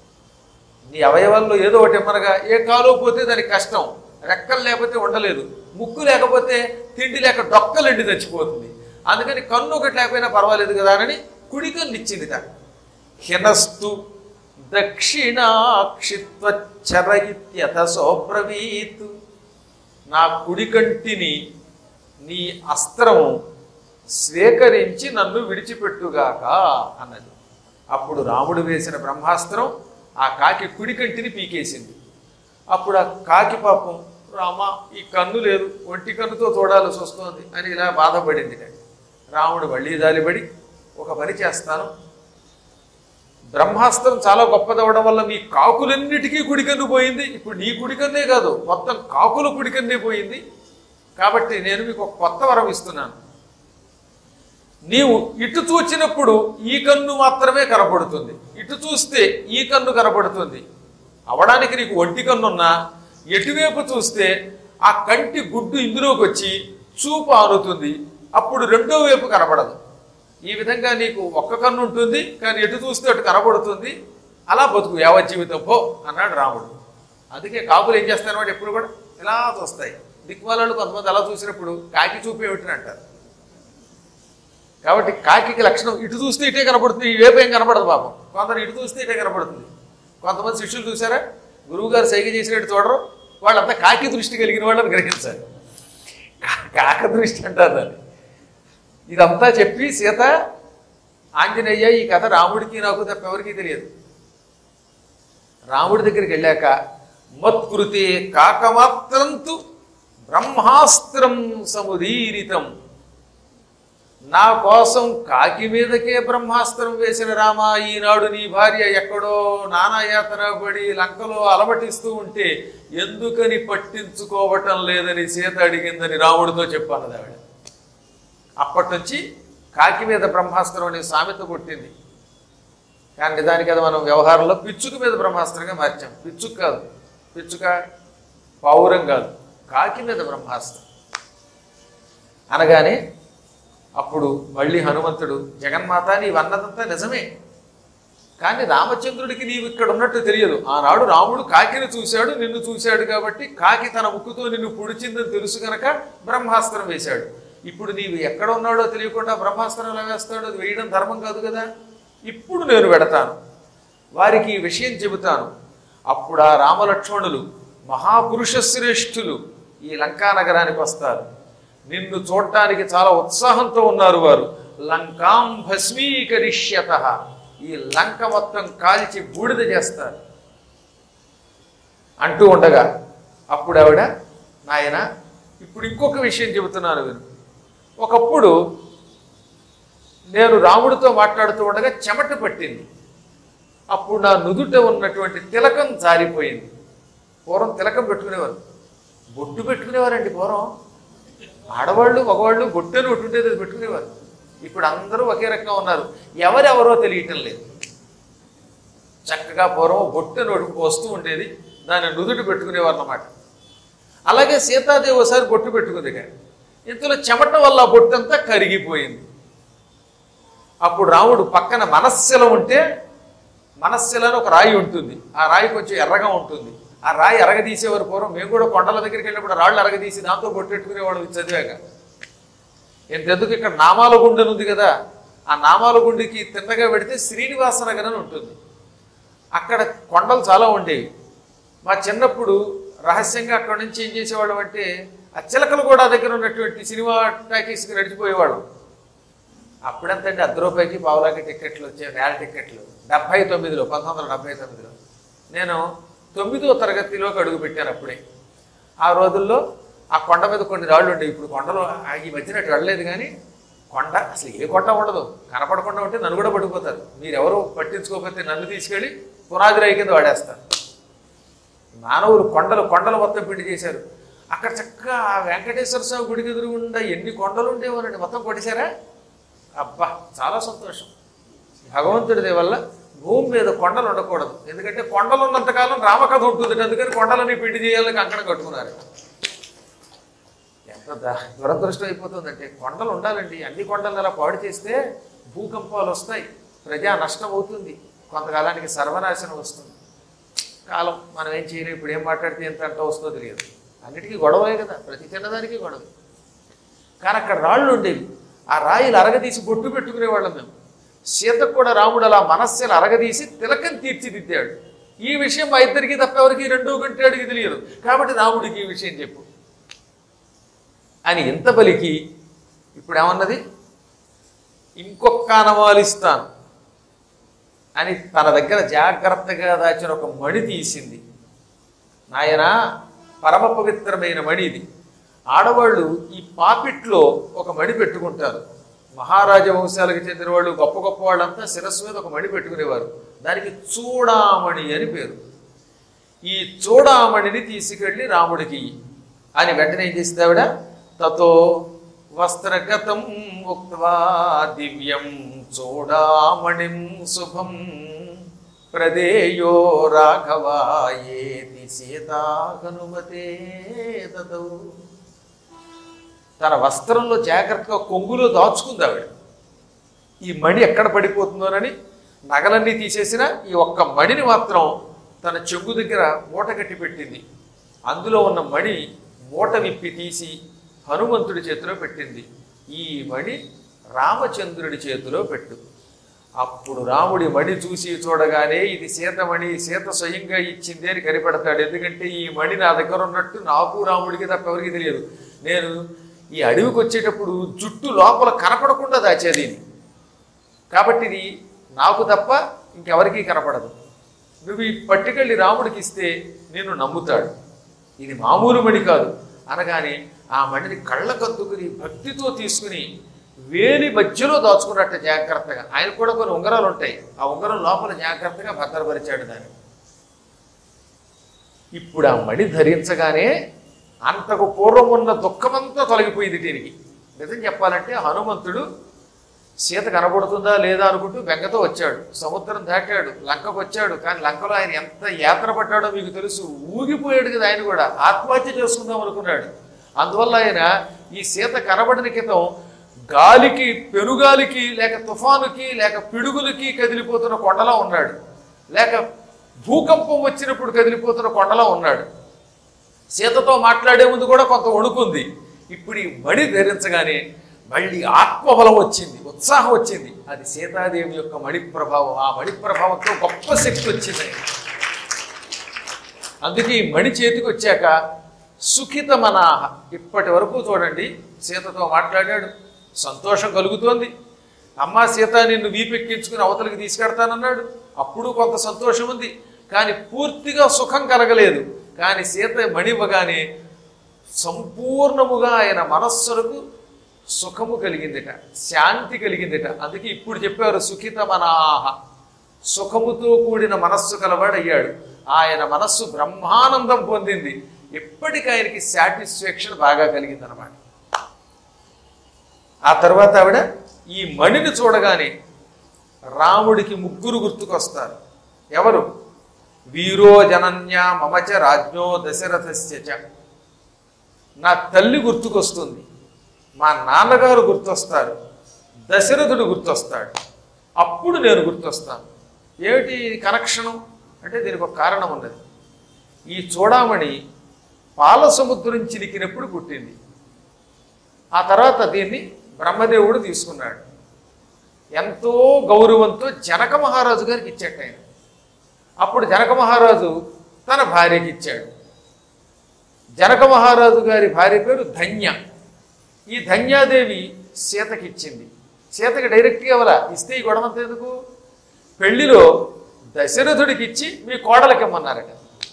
నీ అవయవాల్లో ఏదో ఒకటి ఇమ్మనగా ఏ కాలో పోతే దానికి కష్టం రెక్కలు లేకపోతే ఉండలేదు ముక్కు లేకపోతే తిండి లేక డొక్కలెండి చచ్చిపోతుంది అందుకని కన్ను ఒకటి లేకపోయినా పర్వాలేదు కదా అని కుడి కన్ను ఇచ్చింది తా హినస్తు దక్షిణాక్షిత్వచ్చర ఇత్యథ సోబ్రవీత్ నా కుడి కంటిని నీ అస్త్రము స్వీకరించి నన్ను విడిచిపెట్టుగాక అన్నది అప్పుడు రాముడు వేసిన బ్రహ్మాస్త్రం ఆ కాకి కుడి కంటిని పీకేసింది అప్పుడు ఆ కాకి పాపం రామ ఈ కన్ను లేదు ఒంటి కన్నుతో చూడాల్సి వస్తుంది అని ఇలా బాధపడింది రాముడు మళ్ళీ జాలిపడి ఒక పని చేస్తాను బ్రహ్మాస్త్రం చాలా గొప్పదవడం వల్ల మీ కాకులన్నిటికీ కుడికన్ను పోయింది ఇప్పుడు నీ కుడికన్నే కాదు మొత్తం కాకుల కుడికన్నే పోయింది కాబట్టి నేను మీకు ఒక కొత్త వరం ఇస్తున్నాను నీవు ఇటు చూచినప్పుడు ఈ కన్ను మాత్రమే కనపడుతుంది ఇటు చూస్తే ఈ కన్ను కనపడుతుంది అవడానికి నీకు ఒంటి కన్నున్నా ఎటువైపు చూస్తే ఆ కంటి గుడ్డు ఇందులోకి వచ్చి చూపు ఆనుతుంది అప్పుడు రెండో వైపు కనపడదు ఈ విధంగా నీకు ఒక్క కన్ను ఉంటుంది కానీ ఎటు చూస్తే అటు కనబడుతుంది అలా బతుకు యావత్ జీవితం పో అన్నాడు రాముడు అందుకే కాకులు ఏం చేస్తారన్నమాట ఎప్పుడు కూడా ఇలా చూస్తాయి దిక్మాలను కొంతమంది అలా చూసినప్పుడు కాకి చూపే ఏమిటని అంటారు కాబట్టి కాకి లక్షణం ఇటు చూస్తే ఇటే కనపడుతుంది ఈ వైపు ఏం కనపడదు పాపం కొందరు ఇటు చూస్తే ఇటే కనపడుతుంది కొంతమంది శిష్యులు చూసారా గురువుగారు సైగ చేసినట్టు చూడరు వాళ్ళంతా కాకి దృష్టి కలిగిన వాళ్ళని గ్రహించాలి కా- కాక దృష్టి అంటారు దాన్ని ఇదంతా చెప్పి సీత ఆంజనేయ ఈ కథ రాముడికి నాకు తప్ప ఎవరికీ తెలియదు రాముడి దగ్గరికి వెళ్ళాక మత్కృతే కాకమాత్రంతు బ్రహ్మాస్త్రం సముదీరితం నా కోసం కాకి మీదకే బ్రహ్మాస్త్రం వేసిన రామ ఈనాడు నీ భార్య ఎక్కడో నానాయాతన పడి లంకలో అలమటిస్తూ ఉంటే ఎందుకని పట్టించుకోవటం లేదని సీత అడిగిందని రాముడితో చెప్పాను ఆవిడ అప్పటి నుంచి కాకి మీద బ్రహ్మాస్త్రం అనే సామెత కొట్టింది కానీ నిజానికి అది మనం వ్యవహారంలో పిచ్చుక మీద బ్రహ్మాస్త్రంగా మార్చాం పిచ్చుక కాదు పిచ్చుక పావురం కాదు కాకి మీద బ్రహ్మాస్త్రం అనగానే అప్పుడు మళ్ళీ హనుమంతుడు జగన్మాత నీవు అన్నదంతా నిజమే కానీ రామచంద్రుడికి నీవు ఇక్కడ ఉన్నట్టు తెలియదు ఆనాడు రాముడు కాకిని చూశాడు నిన్ను చూశాడు కాబట్టి కాకి తన ముక్కుతో నిన్ను పుడిచిందని తెలుసు కనుక బ్రహ్మాస్త్రం వేశాడు ఇప్పుడు నీవు ఎక్కడ ఉన్నాడో తెలియకుండా బ్రహ్మాస్త్రం ఎలా వేస్తాడు అది వేయడం ధర్మం కాదు కదా ఇప్పుడు నేను పెడతాను వారికి ఈ విషయం చెబుతాను అప్పుడు ఆ రామలక్ష్మణులు మహాపురుష శ్రేష్ఠులు ఈ లంకా నగరానికి వస్తారు నిన్ను చూడటానికి చాలా ఉత్సాహంతో ఉన్నారు వారు లంకాం భస్మీకరిష్యత ఈ లంక మొత్తం కాల్చి బూడిద చేస్తారు అంటూ ఉండగా అప్పుడు ఆవిడ నాయన ఇప్పుడు ఇంకొక విషయం చెబుతున్నాను విను ఒకప్పుడు నేను రాముడితో మాట్లాడుతూ ఉండగా చెమట పట్టింది అప్పుడు నా నుదుట ఉన్నటువంటి తిలకం జారిపోయింది పూర్వం తిలకం పెట్టుకునేవారు బొట్టు పెట్టుకునేవారండి పూర్వం ఆడవాళ్ళు మగవాళ్ళు బొట్టు అని ఒకటి ఉండేది అది పెట్టుకునేవారు ఇప్పుడు అందరూ ఒకే రకంగా ఉన్నారు ఎవరెవరో తెలియటం లేదు చక్కగా పూర్వం బొట్టు అని ఒకటి వస్తూ ఉండేది దాన్ని నుదుటి పెట్టుకునేవారు అన్నమాట అలాగే సీతాదేవి ఒకసారి బొట్టు పెట్టుకుంది కానీ ఇంతలో చెమట వల్ల ఆ బొట్టు అంతా కరిగిపోయింది అప్పుడు రాముడు పక్కన మనస్శిల ఉంటే మనస్శిల అని ఒక రాయి ఉంటుంది ఆ రాయి కొంచెం ఎర్రగా ఉంటుంది ఆ రాయి ఎరగదీసేవారు పూర్వం మేము కూడా కొండల దగ్గరికి వెళ్ళినప్పుడు రాళ్ళు ఎరగదీసి దాంతో బొట్టెట్టుకునేవాడు ఇది చదివాక ఎంతెందుకు ఇక్కడ నామాల గుండె ఉంది కదా ఆ నామాల గుండెకి తిన్నగా పెడితే శ్రీనివాస నగర్ అని ఉంటుంది అక్కడ కొండలు చాలా ఉండేవి మా చిన్నప్పుడు రహస్యంగా అక్కడ నుంచి ఏం చేసేవాళ్ళం అంటే ఆ చిలకలు కూడా దగ్గర ఉన్నటువంటి సినిమా టాకీస్కి నడిచిపోయేవాళ్ళం అప్పుడెంతండి అర్ధ రూపాయికి పావులాకి టికెట్లు వచ్చాయి నేల టికెట్లు డెబ్బై తొమ్మిదిలో పంతొమ్మిది వందల డెబ్బై తొమ్మిదిలో నేను తొమ్మిదో తరగతిలోకి అడుగు పెట్టాను అప్పుడే ఆ రోజుల్లో ఆ కొండ మీద కొన్ని రాళ్ళు ఉండేవి ఇప్పుడు కొండలు ఆ ఈ మధ్యన అటు వెళ్ళలేదు కానీ కొండ అసలు ఏ కొండ ఉండదు కనపడకుండా ఉంటే నన్ను కూడా పడిపోతారు మీరెవరో పట్టించుకోకపోతే నన్ను తీసుకెళ్ళి పునాది రాయి కింద వాడేస్తారు మానవులు కొండలు కొండలు మొత్తం పిండి చేశారు అక్కడ చక్కగా ఆ వెంకటేశ్వర స్వామి గుడికి ఎదురుగుండా ఎన్ని కొండలు ఉండేవోనండి మొత్తం కొట్టేశారా అబ్బా చాలా సంతోషం భగవంతుడి దయ వల్ల భూమి మీద కొండలు ఉండకూడదు ఎందుకంటే కొండలు ఉన్నంతకాలం రామకథ ఉంటుంది అందుకని కొండలని పిండి చేయాలని కంకణం కట్టుకున్నారు ఎంత ద- దురదృష్టం అయిపోతుందంటే కొండలు ఉండాలండి అన్ని కొండలు అలా పాడు చేస్తే భూకంపాలు వస్తాయి ప్రజా నష్టం అవుతుంది కొంతకాలానికి సర్వనాశనం వస్తుంది కాలం మనం ఏం చేయలేం ఇప్పుడు ఏం మాట్లాడితే ఎంత అంట వస్తుందో తెలియదు అన్నిటికీ గొడవే కదా ప్రతి చిన్నదానికి గొడవ కానీ అక్కడ రాళ్ళు ఉండేవి ఆ రాయిలు అరగదీసి బొట్టు పెట్టుకునేవాళ్ళం మేము సీతకు కూడా రాముడు అలా మనస్సును అరగదీసి తిలకం తీర్చిదిద్దాడు ఈ విషయం మా ఇద్దరికి తప్ప ఎవరికి రెండో గంటేడికి తెలియదు కాబట్టి రాముడికి ఈ విషయం చెప్పు అని ఎంత బలికి ఇప్పుడు ఏమన్నది ఇంకొక అనవాలిస్తాను అని తన దగ్గర జాగ్రత్తగా దాచిన ఒక మణి తీసింది నాయన పరమ పవిత్రమైన మణి ఇది ఆడవాళ్ళు ఈ పాపిట్లో ఒక మణి పెట్టుకుంటారు మహారాజ వంశాలకు చెందిన వాళ్ళు గొప్ప గొప్ప వాళ్ళంతా శిరస్సు మీద ఒక మణి పెట్టుకునేవారు దానికి చూడామణి అని పేరు ఈ చూడామణిని తీసుకెళ్ళి రాముడికి ఇయ్యి. అని వెంటనే ఏం చేసింది ఆవిడ తతో వస్త్రగతం ఉక్వా దివ్యం చూడామణిం శుభం ప్రదేయో రాఘవాయేతి సీతా హనుమతే దదౌ తన వస్త్రంలో జాగ్రత్తగా కొంగులో దాచుకుంది ఆవిడ ఈ మణి ఎక్కడ పడిపోతుందోనని నగలన్నీ తీసేసిన ఈ ఒక్క మణిని మాత్రం తన చెంగు దగ్గర మూట కట్టి పెట్టింది అందులో ఉన్న మణి మూట విప్పి తీసి హనుమంతుడి చేతిలో పెట్టింది ఈ మణి రామచంద్రుడి చేతిలో పెట్టు అప్పుడు రాముడి మణి చూసి చూడగానే ఇది సీతమణి సీత స్వయంగా ఇచ్చింది అని కనిపెడతాడు ఎందుకంటే ఈ మణి నా దగ్గర ఉన్నట్టు నాకు రాముడికి తప్ప ఎవరికి తెలియదు నేను ఈ అడవికి వచ్చేటప్పుడు జుట్టు లోపల కనపడకుండా దాచేది ఇది. కాబట్టి ఇది నాకు తప్ప ఇంకెవరికీ కనపడదు నువ్వు ఈ పట్టుకెళ్ళి రాముడికి ఇస్తే నేను నమ్ముతాడు ఇది మామూలు మణి కాదు అనగానే ఆ మణిని కళ్ళకద్దుకుని భక్తితో తీసుకుని వేలి మధ్యలో దాచుకున్నట్టు జాగ్రత్తగా ఆయన కూడా కొన్ని ఉంగరాలు ఉంటాయి ఆ ఉంగరం లోపల జాగ్రత్తగా భద్రపరిచాడు దాన్ని ఇప్పుడు ఆ మణి ధరించగానే అంతకు పూర్వం ఉన్న దుఃఖమంతా తొలగిపోయింది దీనికి నిజం చెప్పాలంటే హనుమంతుడు సీత కనబడుతుందా లేదా అనుకుంటూ బెంగతో వచ్చాడు సముద్రం దాటాడు లంకకు వచ్చాడు కానీ లంకలో ఆయన ఎంత యాత్ర పడ్డాడో మీకు తెలుసు ఊగిపోయాడు కదా ఆయన కూడా ఆత్మహత్య చేసుకుందాం అనుకున్నాడు అందువల్ల ఆయన ఈ సీత కనబడిన క్రితం గాలికి పెనుగాలికి లేక తుఫానుకి లేక పిడుగులకి కదిలిపోతున్న కొండలా ఉన్నాడు లేక భూకంపం వచ్చినప్పుడు కదిలిపోతున్న కొండలా ఉన్నాడు సీతతో మాట్లాడే ముందు కూడా కొంత వణుకుంది ఇప్పుడు ఈ మణి ధరించగానే మళ్ళీ ఆత్మబలం వచ్చింది ఉత్సాహం వచ్చింది అది సీతాదేవి యొక్క మణి ప్రభావం ఆ మణి ప్రభావంతో గొప్ప శక్తి వచ్చింది అందుకే ఈ మణి చేతికి వచ్చాక సుఖిత మనాహ ఇప్పటి వరకు చూడండి సీతతో మాట్లాడాడు సంతోషం కలుగుతోంది అమ్మా సీత నిన్ను వీపెక్కించుకుని అవతలికి తీసుకెడతానన్నాడు అప్పుడు కొంత సంతోషం ఉంది కానీ పూర్తిగా సుఖం కలగలేదు కానీ సీత మణివ్వగానే సంపూర్ణముగా ఆయన మనస్సులకు సుఖము కలిగిందిట శాంతి కలిగిందిట అందుకే ఇప్పుడు చెప్పారు సుఖిత మనాహ సుఖముతో కూడిన మనస్సు కలవాడయ్యాడు ఆయన మనస్సు బ్రహ్మానందం పొందింది ఎప్పటికీ ఆయనకి సాటిస్ఫాక్షన్ బాగా కలిగింది అనమాట ఆ తర్వాత ఆవిడ ఈ మణిని చూడగానే రాముడికి ముగ్గురు గుర్తుకొస్తారు ఎవరు వీరో జనన్య మమచ రాజ్ఞో దశరథస్య చ. నా తల్లి గుర్తుకొస్తుంది మా నాన్నగారు గుర్తొస్తారు దశరథుడు గుర్తొస్తాడు అప్పుడు నేను గుర్తొస్తాను ఏమిటి కనెక్షను అంటే దీనికి ఒక కారణం ఉన్నది ఈ చూడామణి పాల సముద్రం చిలికినప్పుడు పుట్టింది ఆ తర్వాత దీన్ని బ్రహ్మదేవుడు తీసుకున్నాడు ఎంతో గౌరవంతో జనక మహారాజు గారికి ఇచ్చాట ఆయన అప్పుడు జనక మహారాజు తన భార్యకి ఇచ్చాడు జనక మహారాజు గారి భార్య పేరు ధన్య ఈ ధన్యాదేవి సీతకి ఇచ్చింది సీతకి డైరెక్ట్గా ఇవ్వాల ఇస్తే ఈ గొడవంత ఎందుకు పెళ్లిలో దశరథుడికి ఇచ్చి మీ కోడలకి ఇమ్మన్నారట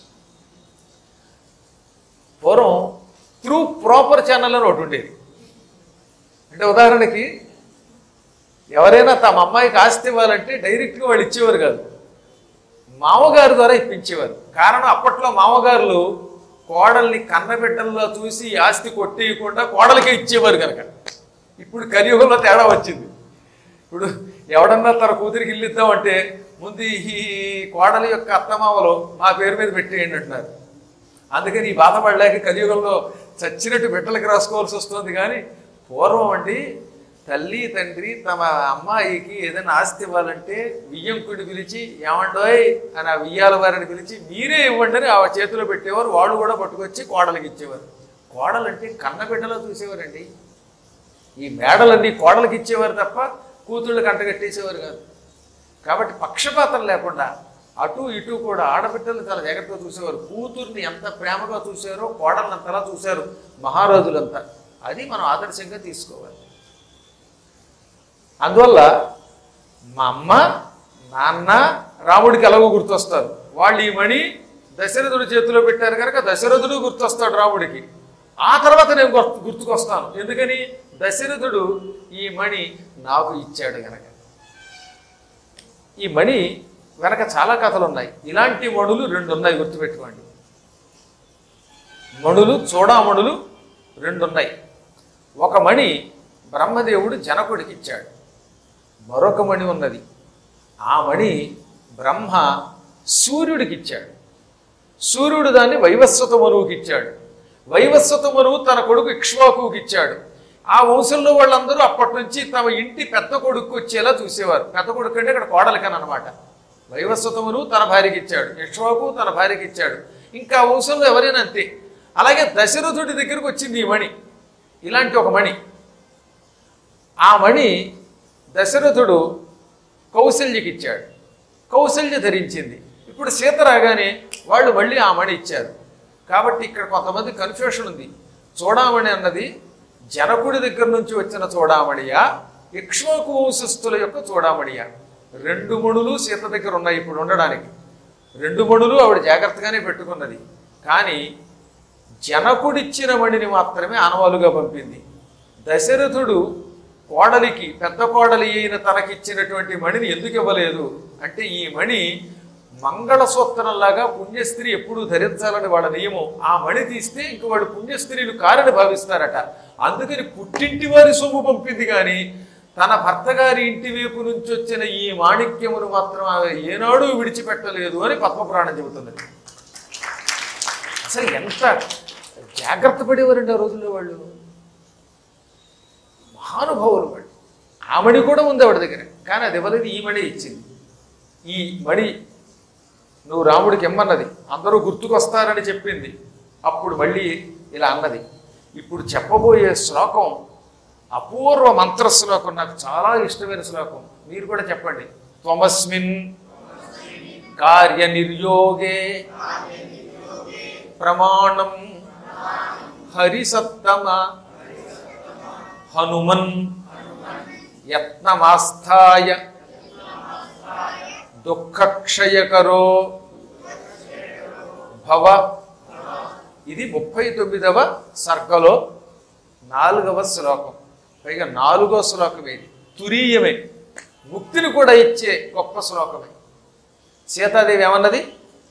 పూర్వం త్రూ ప్రాపర్ ఛానల్ అని ఒకటి ఉండేది అంటే ఉదాహరణకి ఎవరైనా తమ అమ్మాయికి ఆస్తి ఇవ్వాలంటే డైరెక్ట్గా వాళ్ళు ఇచ్చేవారు కాదు మామగారు ద్వారా ఇప్పించేవారు కారణం అప్పట్లో మామగారులు కోడల్ని కన్నబిడ్డల్లో చూసి ఈ ఆస్తి కొట్టేయకుండా కోడలకే ఇచ్చేవారు కనుక ఇప్పుడు కలియుగంలో తేడా వచ్చింది ఇప్పుడు ఎవడన్నా తన కూతురికి ఇల్లు ఇద్దామంటే ముందు ఈ కోడలి యొక్క అత్తమామలు మా పేరు మీద పెట్టేయండి అంటున్నారు అందుకని ఈ బాధపడలేక కలియుగంలో చచ్చినట్టు బిడ్డలకి రాసుకోవాల్సి వస్తుంది కానీ పూర్వం అండి తల్లి తండ్రి తమ అమ్మాయికి ఏదైనా ఆస్తి ఇవ్వాలంటే వియ్యంకుడిని పిలిచి ఏమండోయ్ అని ఆ వియ్యాల వారిని పిలిచి మీరే ఇవ్వండి అని ఆ చేతిలో పెట్టేవారు వాళ్ళు కూడా పట్టుకొచ్చి కోడలికి ఇచ్చేవారు కోడలంటే కన్న బిడ్డలో చూసేవారండి ఈ మేడలన్నీ కోడలకి ఇచ్చేవారు తప్ప కూతుళ్ళు కంటగట్టేసేవారు కాదు కాబట్టి పక్షపాతం లేకుండా అటు ఇటు కూడా ఆడబిడ్డలు చాలా జాగ్రత్తగా చూసేవారు కూతుర్ని ఎంత ప్రేమగా చూసారో కోడల్ని అంతలా చూశారు మహారాజులంతా అది మనం ఆదర్శంగా తీసుకోవాలి అందువల్ల మా అమ్మ నాన్న రాముడికి ఎలాగో గుర్తొస్తారు వాళ్ళు ఈ మణి దశరథుడి చేతిలో పెట్టారు కనుక దశరథుడు గుర్తొస్తాడు రాముడికి ఆ తర్వాత నేను గుర్తు గుర్తుకొస్తాను ఎందుకని దశరథుడు ఈ మణి నాకు ఇచ్చాడు గనక ఈ మణి వెనక చాలా కథలు ఉన్నాయి ఇలాంటి మణులు రెండు ఉన్నాయి గుర్తుపెట్టుకోండి మణులు చూడామణులు రెండు ఉన్నాయి ఒక మణి బ్రహ్మదేవుడు జనకుడికి ఇచ్చాడు మరొక మణి ఉన్నది ఆ మణి బ్రహ్మ సూర్యుడికి ఇచ్చాడు సూర్యుడు దాన్ని వైవస్వత మనువుకి ఇచ్చాడు వైవస్వత మనువు తన కొడుకు ఇక్ష్వాకుకి ఇచ్చాడు ఆ వంశంలో వాళ్ళందరూ అప్పటి నుంచి తమ ఇంటి పెద్ద కొడుకు వచ్చేలా చూసేవారు పెద్ద కొడుకు అంటే ఇక్కడ కోడలికని అనమాట వైవస్వతమును తన భార్యకి ఇచ్చాడు యక్ష్వాకు తన భార్యకి ఇచ్చాడు ఇంకా ఆ వంశంలో ఎవరైనా అంతే అలాగే దశరథుడి దగ్గరకు వచ్చింది ఈ మణి ఇలాంటి ఒక మణి ఆ మణి దశరథుడు కౌశల్యకి ఇచ్చాడు కౌశల్య ధరించింది ఇప్పుడు సీత రాగానే వాళ్ళు మళ్ళీ ఆ మణి ఇచ్చారు కాబట్టి ఇక్కడ కొంతమంది కన్ఫ్యూషన్ ఉంది చూడామణి అన్నది జనకుడి దగ్గర నుంచి వచ్చిన చూడామణియా ఇక్ష్వాకు వంశస్థుల యొక్క చూడామణియా రెండు మణులు సీత దగ్గర ఉన్నాయి ఇప్పుడు ఉండడానికి రెండు మణులు ఆవిడ జాగ్రత్తగానే పెట్టుకున్నది కానీ జనకుడిచ్చిన మణిని మాత్రమే ఆనవాలుగా పంపింది దశరథుడు కోడలికి పెద్ద కోడలి అయిన తనకిచ్చినటువంటి మణిని ఎందుకు ఇవ్వలేదు అంటే ఈ మణి మంగళసూత్రంలాగా పుణ్యస్త్రీ ఎప్పుడూ ధరించాలని వాళ్ళ నియమం ఆ మణి తీస్తే ఇంక వాళ్ళు పుణ్యస్త్రీలు కారని భావిస్తారట అందుకని పుట్టింటి వారి సొమ్ము పంపింది కానీ తన భర్త గారి ఇంటి వైపు నుంచి వచ్చిన ఈ మాణిక్యమును మాత్రం ఆమె ఏనాడు విడిచిపెట్టలేదు అని పద్మపురాణం చెబుతున్నది అసలు ఎంత జాగ్రత్త పడేవారండి ఆ రోజుల్లో వాళ్ళు మహానుభావులు వాళ్ళు ఆ మణి కూడా ఉంది ఆవిడ దగ్గర కానీ అది ఇవ్వలేదు ఈ మణి ఇచ్చింది ఈ మణి నువ్వు రాముడికి ఇమ్మన్నది అందరూ గుర్తుకొస్తారని చెప్పింది అప్పుడు మళ్ళీ ఇలా అన్నది ఇప్పుడు చెప్పబోయే శ్లోకం అపూర్వ మంత్ర శ్లోకం నాకు చాలా ఇష్టమైన శ్లోకం మీరు కూడా చెప్పండి త్వమస్మిన్ కార్య నిర్యోగే ప్రమాణం హరిసత్తమ హనుమన్ యత్నమాస్థాయ దుఃఖక్షయకరో భవ ఇది ముప్పై తొమ్మిదవ సర్గలో నాలుగవ శ్లోకం పైగా నాలుగో శ్లోకం ఇది తురీయమే ముక్తిని కూడా ఇచ్చే గొప్ప శ్లోకమే సీతాదేవి ఏమన్నది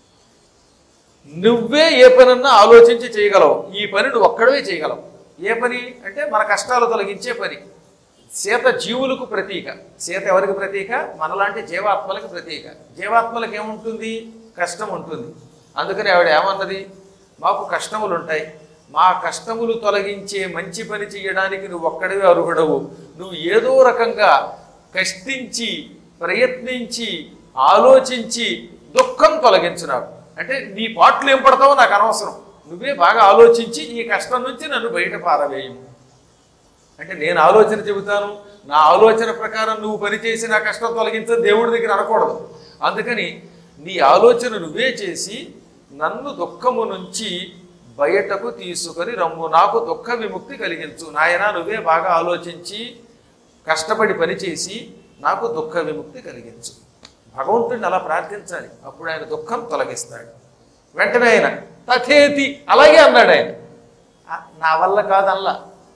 నువ్వే ఏ పనన్నా ఆలోచించి చేయగలవు ఈ పని నువ్వు ఒక్కడవే చేయగలవు ఏ పని అంటే మన కష్టాలు తొలగించే పని సీత జీవులకు ప్రతీక సీత ఎవరికి ప్రతీక మనలాంటి జీవాత్మలకు ప్రతీక జీవాత్మలకు ఏముంటుంది కష్టం ఉంటుంది అందుకని ఆవిడ ఏమన్నది మాకు కష్టములు ఉంటాయి మా కష్టములు తొలగించే మంచి పని చేయడానికి నువ్వు ఒక్కడివే అర్హుడవు నువ్వు ఏదో రకంగా కష్టించి ప్రయత్నించి ఆలోచించి దుఃఖం తొలగించు నాకు అంటే నీ పాటలు ఏం పడతావో నాకు అనవసరం నువ్వే బాగా ఆలోచించి ఈ కష్టం నుంచి నన్ను బయట పారవేయము అంటే నేను ఆలోచన చెబుతాను నా ఆలోచన ప్రకారం నువ్వు పనిచేసి నా కష్టం తొలగించని దేవుడి దగ్గర అనకూడదు అందుకని నీ ఆలోచన నువ్వే చేసి నన్ను దుఃఖము నుంచి బయటకు తీసుకొని రమ్ము నాకు దుఃఖ విముక్తి కలిగించు నాయన నువ్వే బాగా ఆలోచించి కష్టపడి పనిచేసి నాకు దుఃఖ విముక్తి కలిగించు భగవంతుడిని అలా ప్రార్థించాలి అప్పుడు ఆయన దుఃఖం తొలగిస్తాడు వెంటనే ఆయన తథేతి అలాగే అన్నాడు ఆయన "ఆ, నా వల్ల కాదల్లా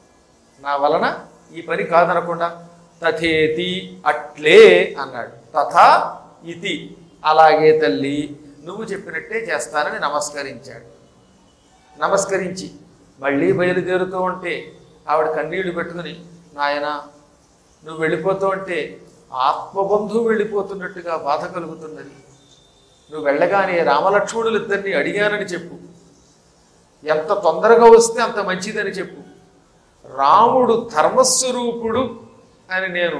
నా వలన ఈ పని కాదనకుండా తథేతి అట్లే అన్నాడు తథా ఇతి అలాగే తల్లి నువ్వు చెప్పినట్టే చేస్తానని నమస్కరించాడు నమస్కరించి మళ్ళీ బయలుదేరుతూ ఉంటే ఆవిడ కన్నీళ్లు పెట్టుకుని నాయన నువ్వు వెళ్ళిపోతూ ఉంటే ఆత్మబంధువు వెళ్ళిపోతున్నట్టుగా బాధ కలుగుతున్నది నువ్వు వెళ్ళగానే రామలక్ష్మణులు ఇద్దరిని అడిగానని చెప్పు ఎంత తొందరగా వస్తే అంత మంచిదని చెప్పు రాముడు ధర్మస్వరూపుడు అని నేను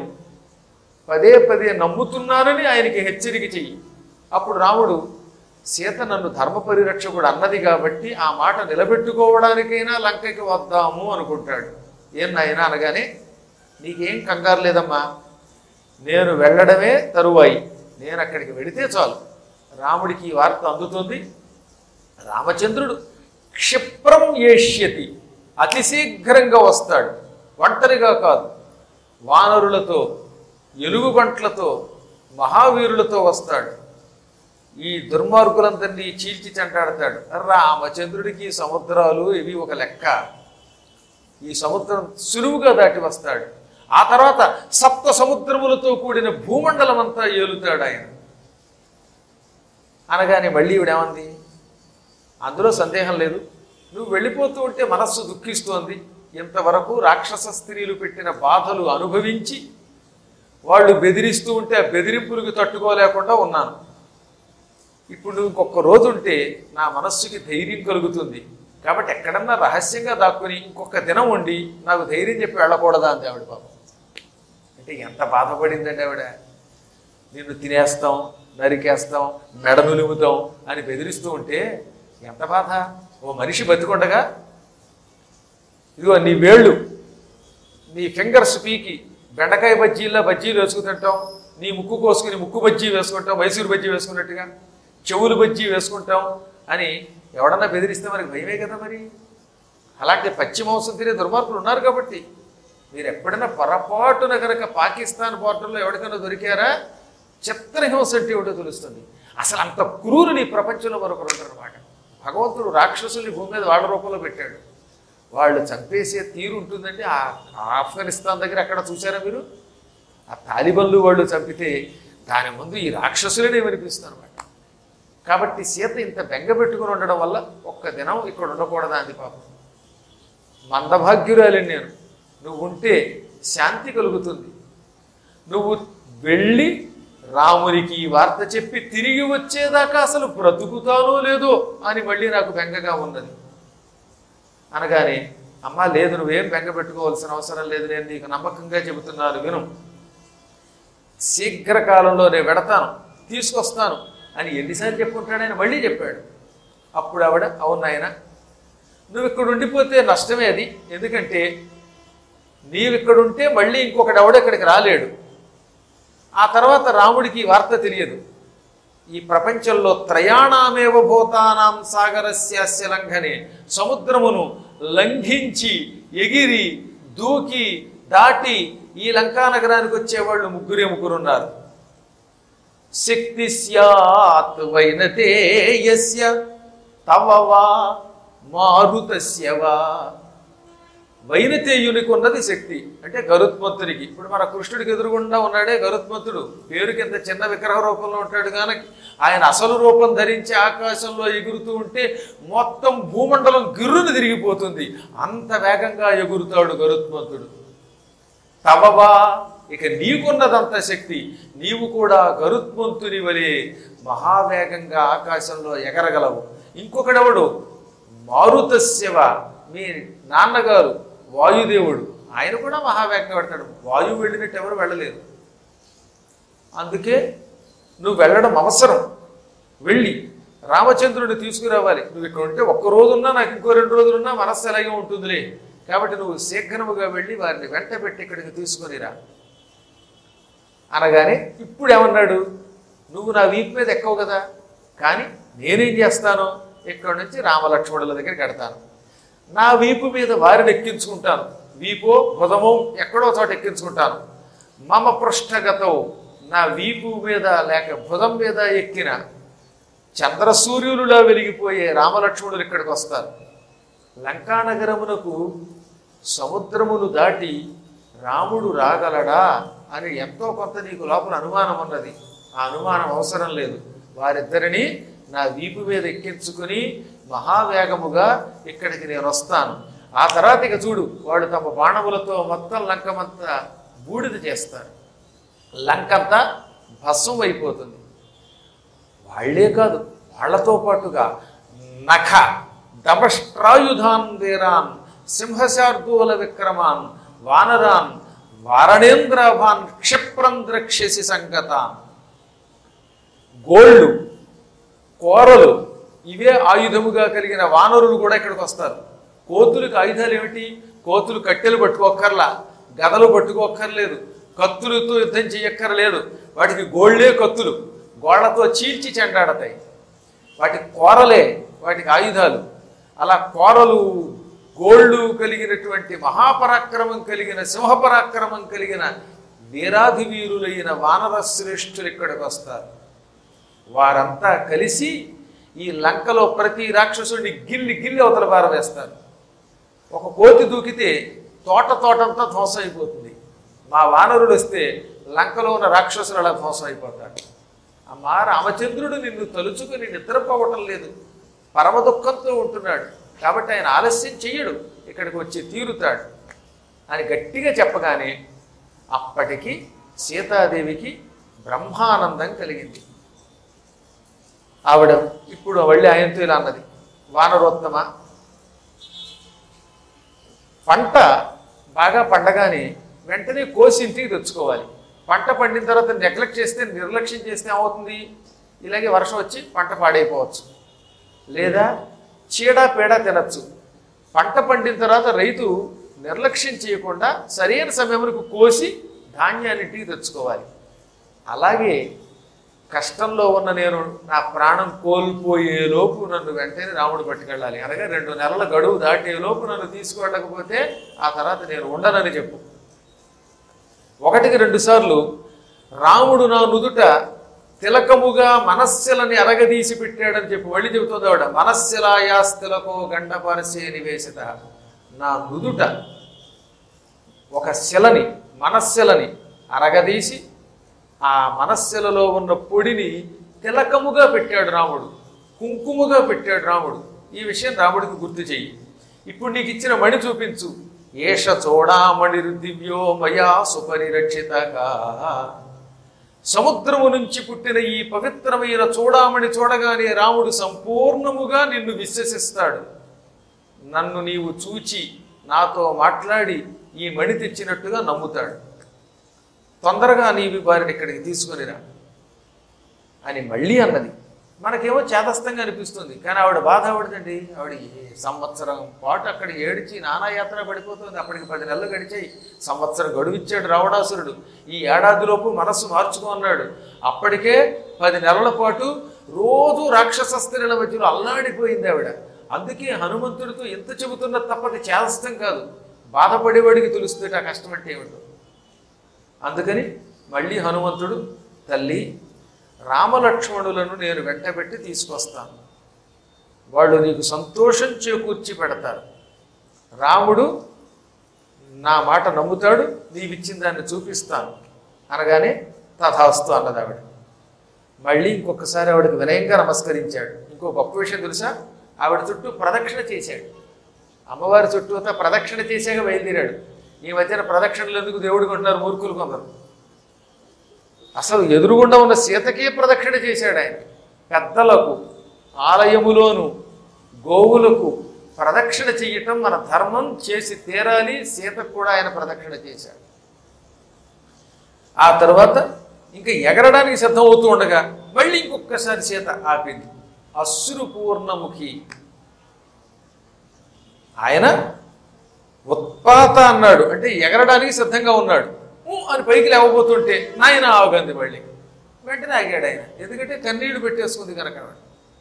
పదే పదే నమ్ముతున్నానని ఆయనకి హెచ్చరిక చెయ్యి అప్పుడు రాముడు సీత నన్ను ధర్మ పరిరక్షకుడు అన్నది కాబట్టి ఆ మాట నిలబెట్టుకోవడానికైనా లంకకి వద్దాము అనుకుంటాడు ఏం నాయనా అనగానే నీకేం కంగారు లేదమ్మా నేను వెళ్ళడమే తరువాయి నేను అక్కడికి వెళితే చాలు రాముడికి ఈ వార్త అందుతుంది రామచంద్రుడు క్షిప్రం ఏష్యతి అతి శీఘ్రంగా వస్తాడు ఒంటరిగా కాదు వానరులతో ఎలుగుబంట్లతో మహావీరులతో వస్తాడు ఈ దుర్మార్గులందరినీ చీల్చి చెంటాడతాడు రామచంద్రుడికి సముద్రాలు ఇవి ఒక లెక్క ఈ సముద్రం సులువుగా దాటి వస్తాడు ఆ తర్వాత సప్త సముద్రములతో కూడిన భూమండలం అంతా ఏలుతాడు ఆయన అనగానే మళ్ళీ ఈవిడేమంది అందులో సందేహం లేదు నువ్వు వెళ్ళిపోతూ ఉంటే మనస్సు దుఃఖిస్తోంది ఇంతవరకు రాక్షస స్త్రీలు పెట్టిన బాధలు అనుభవించి వాళ్ళు బెదిరిస్తూ ఉంటే ఆ బెదిరింపులకు తట్టుకోలేకుండా ఉన్నాను ఇప్పుడు నువ్వు ఇంకొక రోజు ఉంటే నా మనస్సుకి ధైర్యం కలుగుతుంది కాబట్టి ఎక్కడన్నా రహస్యంగా దాక్కుని ఇంకొక దినం ఉండి నాకు ధైర్యం చెప్పి వెళ్ళకూడదా అంది ఆవిడ పాపం అంటే ఎంత బాధపడిందండి ఆవిడ నిన్ను తినేస్తాం నరికేస్తాం మెడ నులుముతాం అని బెదిరిస్తూ ఉంటే ఎంత బాధ ఓ మనిషి బతికొండగా ఇదిగో నీ వేళ్ళు నీ ఫింగర్స్ పీకి బెండకాయ బజ్జీల్లో బజ్జీలు వేసుకు తింటాం నీ ముక్కు కోసుకుని ముక్కు బజ్జీ వేసుకుంటాం మైసూరు బజ్జీ వేసుకున్నట్టుగా చెవులు బజ్జీ వేసుకుంటాం అని ఎవడన్నా బెదిరిస్తే మనకి భయమే కదా మరి అలాంటి పచ్చి మాంసం తినే దుర్మార్గులు ఉన్నారు కాబట్టి మీరు ఎప్పుడైనా పొరపాటున కనుక పాకిస్తాన్ బోర్డర్లో ఎవరికైనా దొరికారా చిత్రహింస అంటే ఏమిటో తెలుస్తుంది అసలు అంత క్రూరుని ఈ ప్రపంచంలో మరొకరు ఉంటారన్నమాట భగవంతుడు రాక్షసుల్ని భూమి మీద వాళ్ళ రూపంలో పెట్టాడు వాళ్ళు చంపేసే తీరు ఉంటుందండి ఆ ఆఫ్ఘనిస్తాన్ దగ్గర అక్కడ చూసారా మీరు ఆ తాలిబన్లు వాళ్ళు చంపితే దాని ముందు ఈ రాక్షసులనే వినిపిస్తుంది అనమాట కాబట్టి సీత ఇంత బెంగ పెట్టుకుని ఉండడం వల్ల ఒక్క దినం ఇక్కడ ఉండకూడదా అంది పాపం మందభాగ్యురాలని నేను నువ్వు ఉంటే శాంతి కలుగుతుంది నువ్వు వెళ్ళి రామునికి ఈ వార్త చెప్పి తిరిగి వచ్చేదాకా అసలు బ్రతుకుతానో లేదో అని మళ్ళీ నాకు బెంగగా ఉన్నది అనగానే అమ్మా లేదు నువ్వేం బెంగ పెట్టుకోవాల్సిన అవసరం లేదు నేను నీకు నమ్మకంగా చెబుతున్నాను విను శీఘ్రకాలంలో నేను వెడతాను తీసుకొస్తాను అని ఎన్నిసార్లు చెప్పుకుంటాడని మళ్ళీ చెప్పాడు అప్పుడు ఆవిడ అవును ఆయన నువ్వు ఇక్కడ ఉండిపోతే నష్టమే అది ఎందుకంటే నీవు ఇక్కడ ఉంటే మళ్ళీ ఇంకొకటి ఎవడో ఇక్కడికి రాలేడు ఆ తర్వాత రాముడికి ఈ వార్త తెలియదు ఈ ప్రపంచంలో త్రయాణామేవ భూతానాం సాగరస్యాస్య లంఘనే సముద్రమును లంఘించి ఎగిరి దూకి దాటి ఈ లంకా నగరానికి వచ్చేవాళ్ళు ముగ్గురే ముగ్గురున్నారు శక్తి స్యాత్ వైనతే యస్య తవ వా మారుతస్య వా వైనతేయునికి ఉన్నది శక్తి అంటే గరుత్మంతునికి ఇప్పుడు మన కృష్ణుడికి ఎదురుగుండా ఉన్నాడే గరుత్మంతుడు పేరుకి ఎంత చిన్న విగ్రహ రూపంలో ఉంటాడు కానీ ఆయన అసలు రూపం ధరించి ఆకాశంలో ఎగురుతూ ఉంటే మొత్తం భూమండలం గిర్రును తిరిగిపోతుంది అంత వేగంగా ఎగురుతాడు గరుత్మంతుడు తవవా ఇక నీకున్నదంత శక్తి నీవు కూడా గరుత్మంతుని వలె మహావేగంగా ఆకాశంలో ఎగరగలవు ఇంకొకడెవడు మారుతస్యవ మీ నాన్నగారు వాయుదేవుడు ఆయన కూడా మహావేగంగా పెడతాడు వాయువు వెళ్ళినట్టు ఎవరు వెళ్ళలేరు అందుకే నువ్వు వెళ్ళడం అవసరం వెళ్ళి రామచంద్రుడిని తీసుకురావాలి నువ్వు ఇక్కడ ఉంటే ఒక్క రోజున్నా నాకు ఇంకో రెండు రోజులున్నా మనస్సు ఎలాగే ఉంటుందిలే కాబట్టి నువ్వు శీఘ్రముగా వెళ్ళి వారిని వెంట పెట్టి ఇక్కడికి తీసుకొనిరా అనగానే ఇప్పుడు ఏమన్నాడు నువ్వు నా వీపు మీద ఎక్కవు కదా కానీ నేనేం చేస్తాను ఇక్కడ నుంచి రామలక్ష్మణుల దగ్గరికి కడతాను నా వీపు మీద వారిని ఎక్కించుకుంటాను వీపో భుజమో ఎక్కడో చోట ఎక్కించుకుంటాను మమ పృష్ఠగతం నా వీపు మీద లేక భుజం మీద ఎక్కిన చంద్రసూర్యులులా వెలిగిపోయే రామలక్ష్మణులు ఇక్కడికి వస్తారు లంకానగరమునకు సముద్రమును దాటి రాముడు రాగలడా అని ఎంతో కొంత నీకు లోపల అనుమానం ఉన్నది ఆ అనుమానం అవసరం లేదు వారిద్దరిని నా వీపు మీద ఎక్కించుకుని మహావేగముగా ఇక్కడికి నేను వస్తాను ఆ తర్వాత ఇక చూడు వాళ్ళు తమ బాణములతో మొత్తం లంకమంతా బూడిద చేస్తారు లంకంతా భస్మం అయిపోతుంది వాళ్ళే కాదు వాళ్ళతో పాటుగా నఖ దమష్ట్రాయుధాన్ వీరాన్ సింహశార్దూల విక్రమాన్ వానరాన్ వారణేంద్రభాన్ క్షిప్రం ద్రక్ష్యసి సంగతాన్ గోళ్ళు కోరలు ఇవే ఆయుధముగా కలిగిన వానరులు కూడా ఇక్కడికి వస్తారు కోతులకు ఆయుధాలు ఏమిటి కోతులు కట్టెలు పట్టుకోక్కర్లా గదలు పట్టుకోక్కర్లేదు కత్తులతో యుద్ధం చేయక్కర్లేదు వాటికి గోళ్ళే కత్తులు గోళ్లతో చీల్చి చెండాడతాయి వాటి కోరలే వాటికి ఆయుధాలు అలా కోరలు గోళ్ళు కలిగినటువంటి మహాపరాక్రమం కలిగిన సింహపరాక్రమం కలిగిన వీరాధి వీరులైన వానర శ్రేష్ఠులు ఇక్కడికి వస్తారు వారంతా కలిసి ఈ లంకలో ప్రతి రాక్షసుడిని గిల్లి గిల్లి అవతల పారవేస్తారు ఒక కోతి దూకితే తోట తోటంతా ధ్వంసం అయిపోతుంది మా వానరుడు వస్తే లంకలో ఉన్న రాక్షసులు అలా ధ్వంసం అయిపోతాడు అమ్మా రామచంద్రుడు నిన్ను తలుచుకుని నిద్రపోవటం లేదు పరమ దుఃఖంతో ఉంటున్నాడు కాబట్టి ఆయన ఆలస్యం చెయ్యడు ఇక్కడికి వచ్చి తీరుతాడు అని గట్టిగా చెప్పగానే అప్పటికి సీతాదేవికి బ్రహ్మానందం కలిగింది ఆవిడ ఇప్పుడు మళ్ళీ ఆయనతో ఇలా అన్నది వానరోత్తమ పంట బాగా పండగానే వెంటనే కోసి ఇంటికి తెచ్చుకోవాలి పంట పండిన తర్వాత నెగ్లెక్ట్ చేస్తే నిర్లక్ష్యం చేస్తే ఏమవుతుంది ఇలాగే వర్షం వచ్చి పంట పాడైపోవచ్చు లేదా చీడ పేడ తినచ్చు పంట పండిన తర్వాత రైతు నిర్లక్ష్యం చేయకుండా సరైన సమయంలో కోసి ధాన్యాన్నింటికి తెచ్చుకోవాలి అలాగే కష్టంలో ఉన్న నేను నా ప్రాణం కోల్పోయేలోపు నన్ను వెంటనే రాముడు పట్టుకెళ్ళాలి అనగా రెండు నెలల గడువు దాటేలోపు నన్ను తీసుకువెళ్ళకపోతే ఆ తర్వాత నేను ఉండనని చెప్పు ఒకటికి రెండు సార్లు రాముడు నా నుదుట తిలకముగా మనస్సులని అరగదీసి పెట్టాడని చెప్పి మళ్ళీ చెబుతుంది ఆవిడ మనస్సులాయాస్తిలకో గండపరసే నివేశిత నా నుదుట ఒక శిలని మనస్సులని అరగదీసి ఆ మనస్సులలో ఉన్న పొడిని తిలకముగా పెట్టాడు రాముడు కుంకుమగా పెట్టాడు రాముడు ఈ విషయం రాముడికి గుర్తు చెయ్యి ఇప్పుడు నీకు ఇచ్చిన మణి చూపించు ఏష చూడామణి దివ్యో మయా సుపరిరక్షితగా సముద్రము నుంచి పుట్టిన ఈ పవిత్రమైన చూడామణి చూడగానే రాముడు సంపూర్ణముగా నిన్ను విశ్వసిస్తాడు నన్ను నీవు చూచి నాతో మాట్లాడి ఈ మణి తెచ్చినట్టుగా నమ్ముతాడు తొందరగా నీవి వారిని ఇక్కడికి తీసుకొనిరా అని మళ్ళీ అన్నది మనకేమో చేతస్థంగా అనిపిస్తుంది కానీ ఆవిడ బాధ ఆవిడదండి ఆవిడ ఈ సంవత్సరం పాటు అక్కడ ఏడిచి నానాయాత్ర పడిపోతుంది అప్పటికి పది నెలలు గడిచాయి సంవత్సరం గడువిచ్చాడు రావణాసురుడు ఈ ఏడాదిలోపు మనస్సు మార్చుకున్నాడు అప్పటికే పది నెలల పాటు రోజు రాక్షస స్త్రీల మధ్యలో అల్లాడిపోయింది ఆవిడ అందుకే హనుమంతుడితో ఎంత చెబుతున్నా తప్పది చేదస్థం కాదు బాధపడేవాడికి తెలుస్తుంది ఆ కష్టం అంటే ఏమిటో అందుకని మళ్ళీ హనుమంతుడు తల్లి రామలక్ష్మణులను నేను వెంటబెట్టి తీసుకొస్తాను వాళ్ళు నీకు సంతోషం చేకూర్చి పెడతారు రాముడు నా మాట నమ్ముతాడు నీవిచ్చిన దాన్ని చూపిస్తాను అనగానే తథాస్తు అన్నది ఆవిడ మళ్ళీ ఇంకొకసారి ఆవిడకి వినయంగా నమస్కరించాడు ఇంకో గొప్ప విషయం తెలుసా ఆవిడ చుట్టూ ప్రదక్షిణ చేశాడు అమ్మవారి చుట్టూ అంతా ప్రదక్షిణ చేశాక బయలుదేరాడు ఈ మధ్యన ప్రదక్షిణలు ఎందుకు దేవుడికి ఉంటున్నారు మూర్ఖులు కొందరు అసలు ఎదురుగుండా ఉన్న సీతకే ప్రదక్షిణ చేశాడు ఆయన పెద్దలకు ఆలయములోను గోవులకు ప్రదక్షిణ చెయ్యటం మన ధర్మం చేసి తీరాలి సీతకు కూడా ఆయన ప్రదక్షిణ చేశాడు ఆ తర్వాత ఇంకా ఎగరడానికి సిద్ధం అవుతూ ఉండగా మళ్ళీ ఇంకొకసారి సీత ఆపింది అశ్రు పూర్ణముఖి ఆయన ఉత్పాత అన్నాడు అంటే ఎగరడానికి సిద్ధంగా ఉన్నాడు ఊ అని పైకి లేవబోతుంటే నాయన ఆగంది మళ్ళీ వెంటనే ఆగాడు ఆయన ఎందుకంటే కన్నీళ్లు పెట్టేసుకుంది కనుక ఆవిడ.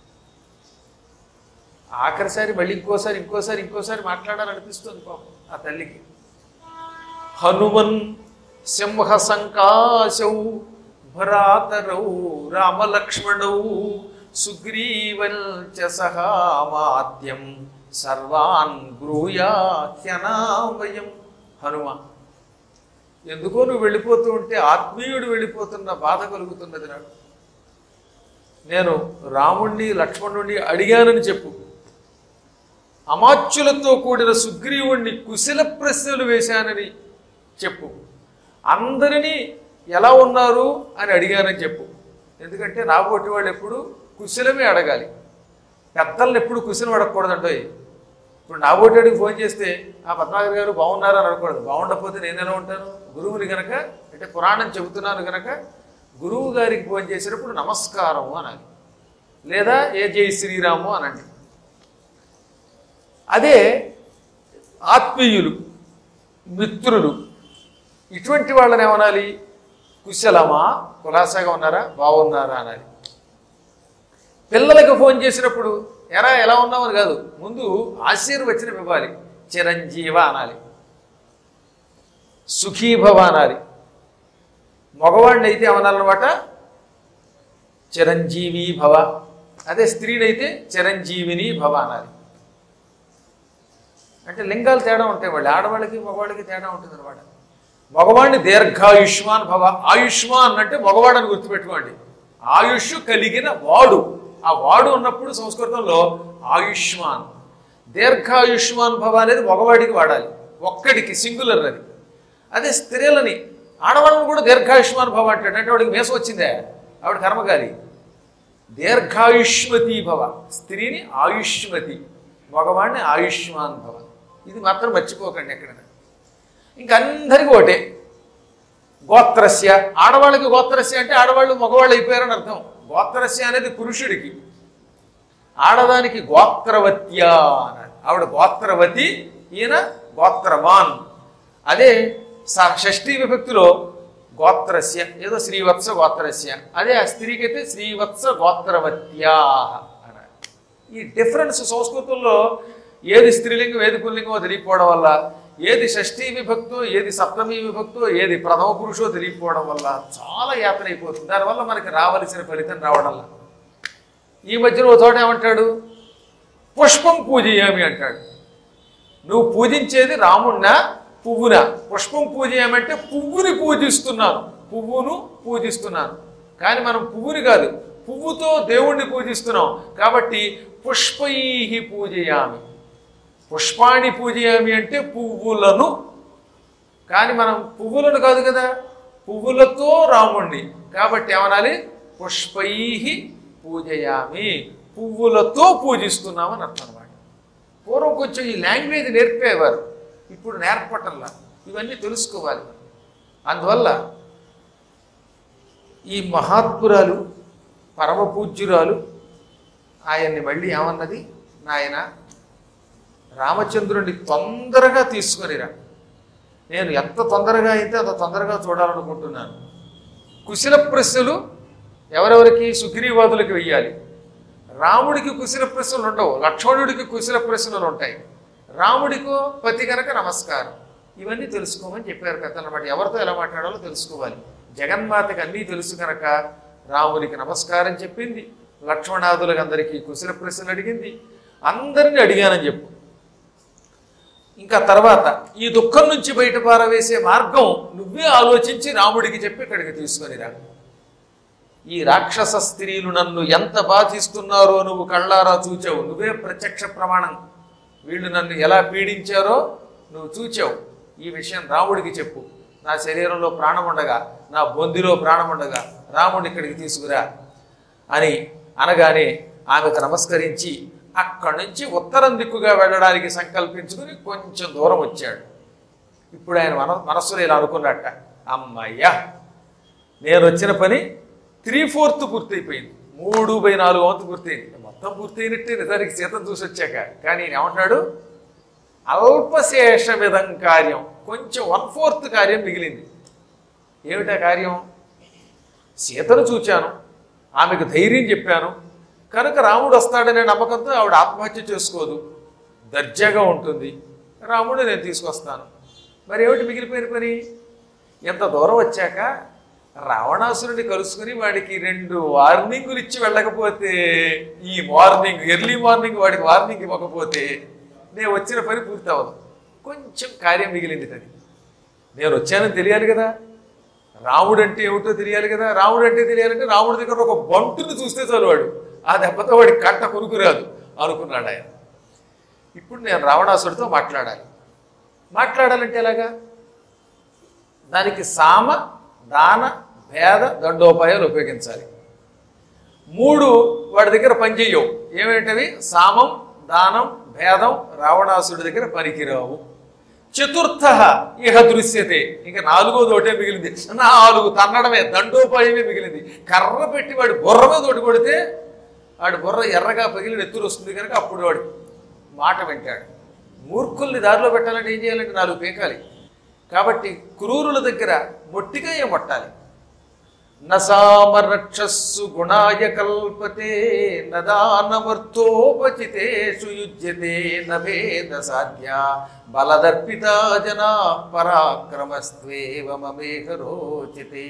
ఆఖరిసారి మళ్ళీ ఇంకోసారి ఇంకోసారి ఇంకోసారి మాట్లాడాలనిపిస్తుంది పాపం ఆ తల్లికి హనుమన్ సింహ సంకాశౌ భరాతరౌ రామలక్ష్మణౌ సుగ్రీవల్చ సహామాద్యం సర్వాన్ బ్రూయాఖ్యనామయం హనుమ ఎందుకో నువ్వు వెళ్ళిపోతూ ఉంటే ఆత్మీయుడు వెళ్ళిపోతున్న బాధ కలుగుతున్నది నాకు నేను రాముణ్ణి లక్ష్మణుణ్ణి అడిగానని చెప్పు అమాత్యులతో కూడిన సుగ్రీవుణ్ణి కుశల ప్రశ్నలు వేశానని చెప్పు అందరినీ ఎలా ఉన్నారు అని అడిగానని చెప్పు ఎందుకంటే నాబోటి వాళ్ళు ఎప్పుడు కుశలమే అడగాలి పెద్దల్ని ఎప్పుడు కుశలం అడగకూడదండి ఇప్పుడు నాబోటివాడికి ఫోన్ చేస్తే ఆ పద్మాగర్ గారు బాగున్నారా అని అడగకూడదు బాగుండకపోతే నేను ఎలా ఉంటాను గురువుని గనక అంటే పురాణం చెబుతున్నాను గనక గురువు గారికి ఫోన్ చేసినప్పుడు నమస్కారము అనాలి లేదా ఏ జై శ్రీరాము అనండి అదే ఆత్మీయులు మిత్రులు ఇటువంటి వాళ్ళని ఏమనాలి కుశలమా కులాసాగా ఉన్నారా బాగున్నారా అనాలి పిల్లలకు ఫోన్ చేసినప్పుడు ఎరా ఎలా ఉన్నావు అని కాదు ముందు ఆశీర్వచనం ఇవ్వాలి చిరంజీవ అనాలి సుఖీభవ అనాలి మగవాడిని అయితే ఏమనాలన్నమాట చిరంజీవి భవ అదే స్త్రీనైతే చిరంజీవిని భవ అనాలి అంటే లింగాలు తేడా ఉంటాయి వాళ్ళు ఆడవాళ్ళకి మగవాళ్ళకి తేడా ఉంటుంది అనమాట మగవాడిని దీర్ఘాయుష్మాన్ భవ ఆయుష్మాన్ అంటే మగవాడని గుర్తుపెట్టుకోండి ఆయుష్ కలిగిన వాడు ఆ వాడు ఉన్నప్పుడు సంస్కృతంలో ఆయుష్మాన్ దీర్ఘాయుష్మాన్ భవ అనేది మగవాడికి వాడాలి ఒక్కడికి సింగులర్ అది అదే స్త్రీలని ఆడవాళ్ళని కూడా దీర్ఘాయుష్మాన్ భవ అంటాడు అంటే వాడికి మేసం వచ్చిందే ఆవిడ కర్మకాలి దీర్ఘాయుష్మతి భవ స్త్రీని ఆయుష్మతి మగవాడిని ఆయుష్మాన్ భవ ఇది మాత్రం మర్చిపోకండి ఎక్కడైనా ఇంకా అందరికీ ఒకటే గోత్రస్య ఆడవాళ్ళకి గోత్రస్య అంటే ఆడవాళ్ళు మగవాళ్ళు అయిపోయారని అర్థం గోత్రస్య అనేది పురుషుడికి ఆడదానికి గోత్రవత్య అన్నాడు ఆవిడ గోత్రవతి ఈయన గోత్రవాన్ అదే స- షష్ఠీ విభక్తిలో గోత్రస్య ఏదో శ్రీవత్స గోత్రస్య అదే ఆ స్త్రీకి అయితే శ్రీవత్స గోత్రవత్యా అన్నారు ఈ డిఫరెన్స్ సంస్కృతంలో ఏది స్త్రీలింగం ఏది పుల్లింగమో తెలియకపోవడం వల్ల ఏది షష్ఠీ విభక్తో ఏది సప్తమి విభక్తో ఏది ప్రథమ పురుషో తెలియకపోవడం వల్ల చాలా యాత్ర అయిపోతుంది దానివల్ల మనకి రావలసిన ఫలితం రావడంలా ఈ మధ్యన ఒక చోట ఏమంటాడు పుష్పం పూజయామి అంటాడు నువ్వు పూజించేది రాముణ్ణా పువ్వునా పుష్పం పూజయామంటే పువ్వుని పూజిస్తున్నాను పువ్వును పూజిస్తున్నాను కానీ మనం పువ్వుని కాదు పువ్వుతో దేవుణ్ణి పూజిస్తున్నాం కాబట్టి పుష్పై పూజయామి పుష్పాణి పూజయామి అంటే పువ్వులను కానీ మనం పువ్వులను కాదు కదా పువ్వులతో రాముణ్ణి కాబట్టి ఏమనాలి పుష్పై పూజయామి పువ్వులతో పూజిస్తున్నామని అర్థం అనమాట పూర్వం కొంచెం ఈ లాంగ్వేజ్ నేర్పేవారు ఇప్పుడు నేర్పటంలా ఇవన్నీ తెలుసుకోవాలి అందువల్ల ఈ మహాత్మురాలు పరమ పూజ్యురాలు ఆయన్ని మళ్ళీ ఏమన్నది నాయన రామచంద్రుడిని తొందరగా తీసుకొనిరా నేను ఎంత తొందరగా అయితే అంత తొందరగా చూడాలనుకుంటున్నాను కుశల ప్రశ్నలు ఎవరెవరికి సుగ్రీవాదులకు వెయ్యాలి రాముడికి కుశల ప్రశ్నలు ఉండవు లక్ష్మణుడికి కుశల ప్రశ్నలు ఉంటాయి రాముడికో పతి కనుక నమస్కారం ఇవన్నీ తెలుసుకోమని చెప్పారు కథ అనమాట ఎవరితో ఎలా మాట్లాడాలో తెలుసుకోవాలి జగన్మాతకి అన్నీ తెలుసు కనుక రామునికి నమస్కారం చెప్పింది లక్ష్మణాదులకు అందరికీ కుశల ప్రశ్నలు అడిగింది అందరినీ అడిగానని చెప్పు ఇంకా తర్వాత ఈ దుఃఖం నుంచి బయట పారవేసే మార్గం నువ్వే ఆలోచించి రాముడికి చెప్పి ఇక్కడికి తీసుకొని రా ఈ రాక్షస స్త్రీలు నన్ను ఎంత బాధిస్తున్నారో నువ్వు కళ్ళారా చూచావు నువ్వే ప్రత్యక్ష ప్రమాణం వీళ్ళు నన్ను ఎలా పీడించారో నువ్వు చూచావు ఈ విషయం రాముడికి చెప్పు నా శరీరంలో ప్రాణం ఉండగా నా బొందిలో ప్రాణం ఉండగా రాముడిని ఇక్కడికి తీసుకురా అని అనగానే ఆమెకు నమస్కరించి అక్కడి నుంచి ఉత్తరం దిక్కుగా వెళ్ళడానికి సంకల్పించుకుని కొంచెం దూరం వచ్చాడు ఇప్పుడు ఆయన మన మనస్సులో ఇలా అనుకున్నట్ట అమ్మయ్యా నేను వచ్చిన పని త్రీ ఫోర్త్ పూర్తయిపోయింది మూడు బై నాలుగు వంతు పూర్తయింది మొత్తం పూర్తయినట్టే నిజానికి సీతను చూసి వచ్చాక కానీ ఈయన ఏమంటాడు అల్పశేష విధం కార్యం కొంచెం వన్ ఫోర్త్ కార్యం మిగిలింది ఏమిటా కార్యం సీతను చూచాను ఆమెకు ధైర్యం చెప్పాను కనుక రాముడు వస్తాడనే నమ్మకంతో ఆవిడ ఆత్మహత్య చేసుకోదు దర్జాగా ఉంటుంది రాముడు నేను తీసుకొస్తాను మరి ఏమిటి మిగిలిపోయిన పని ఎంత దూరం వచ్చాక రావణాసురుని కలుసుకుని వాడికి రెండు వార్నింగులు ఇచ్చి వెళ్ళకపోతే ఈ మార్నింగ్ ఎర్లీ మార్నింగ్ వాడికి వార్నింగ్ ఇవ్వకపోతే నేను వచ్చిన పని పూర్తి అవ్వదు కొంచెం కార్యం మిగిలింది అది నేను వచ్చానని తెలియాలి కదా రాముడు అంటే ఏమిటో తెలియాలి కదా రాముడు అంటే తెలియాలంటే రాముడి దగ్గర ఒక బంటుని చూస్తే చాలు వాడు ఆ దెబ్బతో వాడి కంట కొనుక్కురాదు అనుకున్నాడు ఆయన ఇప్పుడు నేను రావణాసుడితో మాట్లాడాలి మాట్లాడాలంటే ఎలాగా దానికి సామ దాన భేద దండోపాయాలు ఉపయోగించాలి మూడు వాడి దగ్గర పనిచేయవు ఏమేంటవి సామం దానం భేదం రావణాసుడి దగ్గర పనికిరావు చతుర్థ ఇహ దృశ్యతే ఇంకా నాలుగోది ఒకటే మిగిలింది నాలుగు తన్నడమే దండోపాయమే మిగిలింది కర్ర పెట్టి వాడి బుర్ర మీద ఒకటి కొడితే వాడి బుర్ర ఎర్రగా పగిలి నెత్తురు వస్తుంది కనుక అప్పుడు వాడు మాట వింటాడు మూర్ఖుల్ని దారిలో పెట్టాలంటే ఏం చేయాలంటే నాలుగు పీకాలి కాబట్టి క్రూరుల దగ్గర మొట్టిగా ఏం పట్టాలి నసామరక్షస్సు గుణాయ కల్పతే నదానమర్థోపచితేషు యుజ్యతే నభేద సాధ్య బలదర్పిత జనా పరాక్రమస్త్వేవ మమేహ రోచితే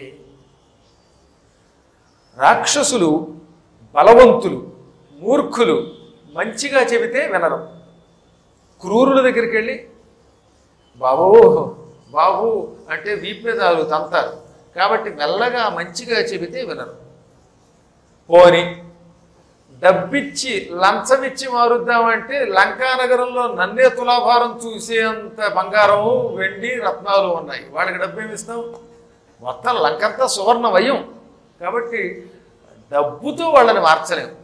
రాక్షసులు బలవంతులు మూర్ఖులు మంచిగా చెబితే వినరు క్రూరుల దగ్గరికి వెళ్ళి బాబు బాబు అంటే వీపు మీద వాళ్ళు తంతారు కాబట్టి మెల్లగా మంచిగా చెబితే వినరు పోని డబ్బిచ్చి లంచమిచ్చి మారుద్దామంటే లంకా నగరంలో నన్నే తులాభారం చూసేంత బంగారము వెండి రత్నాలు ఉన్నాయి వాళ్ళకి డబ్బు ఏమి ఇస్తాం మొత్తం లంకంతా సువర్ణ వయం కాబట్టి డబ్బుతో వాళ్ళని మార్చలేము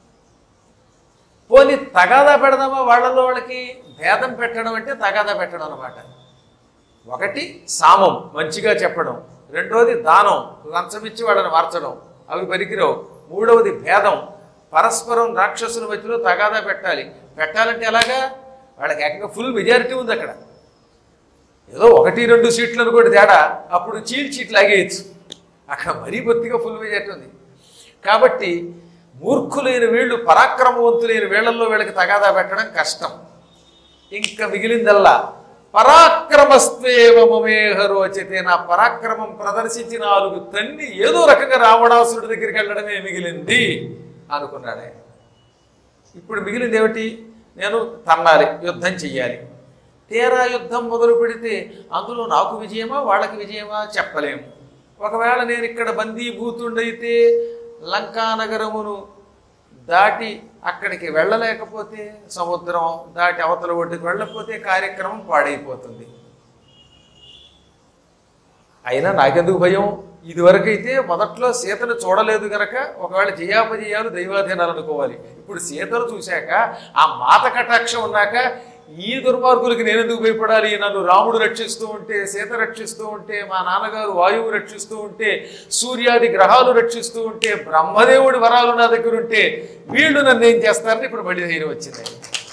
పోనీ తగాదా పెడదామా వాళ్ళలో వాళ్ళకి భేదం పెట్టడం అంటే తగాదా పెట్టడం అన్నమాట ఒకటి సామం మంచిగా చెప్పడం రెండవది దానం లంచమిచ్చి వాళ్ళని మార్చడం అవి పనికిరావు మూడవది భేదం పరస్పరం రాక్షసుల మధ్యలో తగాదా పెట్టాలి పెట్టాలంటే ఎలాగా వాళ్ళకి ఏకంగా ఫుల్ మెజారిటీ ఉంది అక్కడ ఏదో ఒకటి రెండు సీట్లు అనుకోండి తేడా అప్పుడు చీల్చీట్లు లాగేయచ్చు అక్కడ మరీ బొత్తిగా ఫుల్ వేజెట్ ఉంది కాబట్టి మూర్ఖులైన వీళ్ళు పరాక్రమవంతులైన వీళ్ళల్లో వీళ్ళకి తగాదా పెట్టడం కష్టం ఇంకా మిగిలిందల్లా పరాక్రమస్తేవ మమేహ రోచతే నా పరాక్రమం ప్రదర్శించి నాలుగు తన్ని ఏదో రకంగా రావణాసురుడి దగ్గరికి వెళ్ళడమే మిగిలింది అనుకున్నాడు ఆయన ఇప్పుడు మిగిలింది ఏమిటి నేను తన్నాలి యుద్ధం చెయ్యాలి తీరా యుద్ధం మొదలు పెడితే అందులో నాకు విజయమా వాళ్ళకి విజయమా చెప్పలేము ఒకవేళ నేను ఇక్కడ బందీభూతుండైతే లంకానగరమును దాటి అక్కడికి వెళ్ళలేకపోతే సముద్రం దాటి అవతల ఒడ్డుకు వెళ్ళకపోతే కార్యక్రమం పాడైపోతుంది అయినా నాకెందుకు భయం ఇదివరకైతే మొదట్లో సీతను చూడలేదు గనక ఒకవేళ జయాపజయాలు దైవాధీనాలు అనుకోవాలి ఇప్పుడు సీతను చూశాక ఆ మాత కటాక్షం ఉన్నాక ఈ దుర్మార్గులకి నేనెందుకు భయపడాలి నన్ను రాముడు రక్షిస్తూ ఉంటే సీత రక్షిస్తూ ఉంటే మా నాన్నగారు వాయువు రక్షిస్తూ ఉంటే సూర్యాది గ్రహాలు రక్షిస్తూ ఉంటే బ్రహ్మదేవుడి వరాలు నా దగ్గర ఉంటే వీళ్ళు నన్ను ఏం చేస్తారని ఇప్పుడు మళ్ళీ ధైర్యం వచ్చింది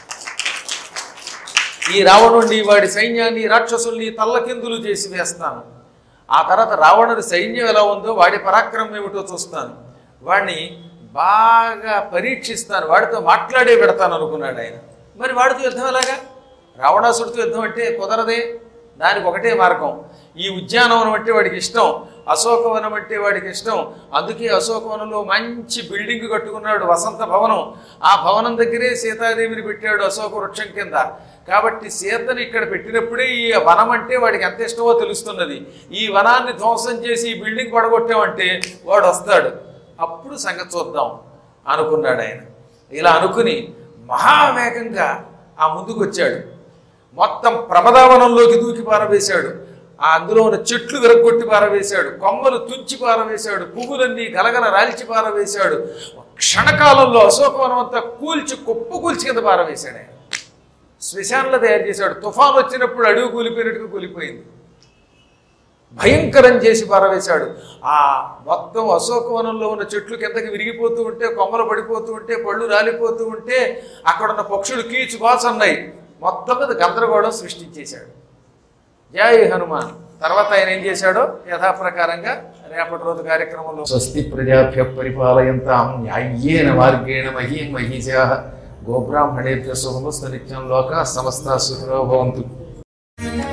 ఈ రావణుణ్ణి వాడి సైన్యాన్ని రాక్షసుల్ని తల్లకిందులు చేసి వేస్తాను ఆ తర్వాత రావణుడి సైన్యం ఎలా ఉందో వాడి పరాక్రమం ఏమిటో చూస్తాను వాడిని బాగా పరీక్షిస్తాను వాడితో మాట్లాడే పెడతాను అనుకున్నాడు ఆయన మరి వాడితో యుద్ధం ఎలాగా రావణాసుడితో యుద్ధం అంటే కుదరదే దానికి ఒకటే మార్గం ఈ ఉద్యానవనం అంటే వాడికి ఇష్టం అశోకవనం అంటే వాడికి ఇష్టం అందుకే అశోకవనంలో మంచి బిల్డింగ్ కట్టుకున్నాడు వసంత భవనం ఆ భవనం దగ్గరే సీతాదేవిని పెట్టాడు అశోక వృక్షం కింద కాబట్టి సీతని ఇక్కడ పెట్టినప్పుడే ఈ వనం అంటే వాడికి ఎంత ఇష్టమో తెలుస్తున్నది ఈ వనాన్ని ధ్వంసం చేసి ఈ బిల్డింగ్ పడగొట్టామంటే వాడు వస్తాడు అప్పుడు సంగతి చూద్దాం అనుకున్నాడు ఆయన ఇలా అనుకుని మహావేగంగా ఆ ముందుకు వచ్చాడు మొత్తం ప్రమదావనంలోకి దూకి పారవేశాడు ఆ అందులో ఉన్న చెట్లు విరగొట్టి పారవేశాడు కొమ్మలు తుంచి పారవేశాడు పువ్వులన్నీ గలగల రాల్చి పారవేశాడు క్షణకాలంలో అశోకవనం అంతా కూల్చి కుప్ప కూల్చి కింద పారవేశాడు ఆయన శ్మశానంలో తయారు చేశాడు తుఫాన్ వచ్చినప్పుడు అడుగు కూలిపోయినట్టుగా కూలిపోయింది భయంకరం చేసి పారవేశాడు ఆ మొత్తం అశోకవనంలో ఉన్న చెట్లు కిందకి విరిగిపోతూ ఉంటే కొమ్మలు పడిపోతూ ఉంటే పళ్ళు రాలిపోతూ ఉంటే అక్కడ ఉన్న పక్షులు కీచు బాసన్నాయి మొత్తం మీద గందరగోళం సృష్టించేశాడు జై హనుమాన్ తర్వాత ఆయన ఏం చేశాడో యథాప్రకారంగా రేపటి రోజు కార్యక్రమంలో స్వస్తి ప్రజాభ్య పరిపాలయంతాం న్యాయ్యేన మార్గేణ మహీం మహీజా గోబ్రాహ్మణేభ్య శుభమస్తు నిత్యం లోక సమస్త సుఖినో భవంతు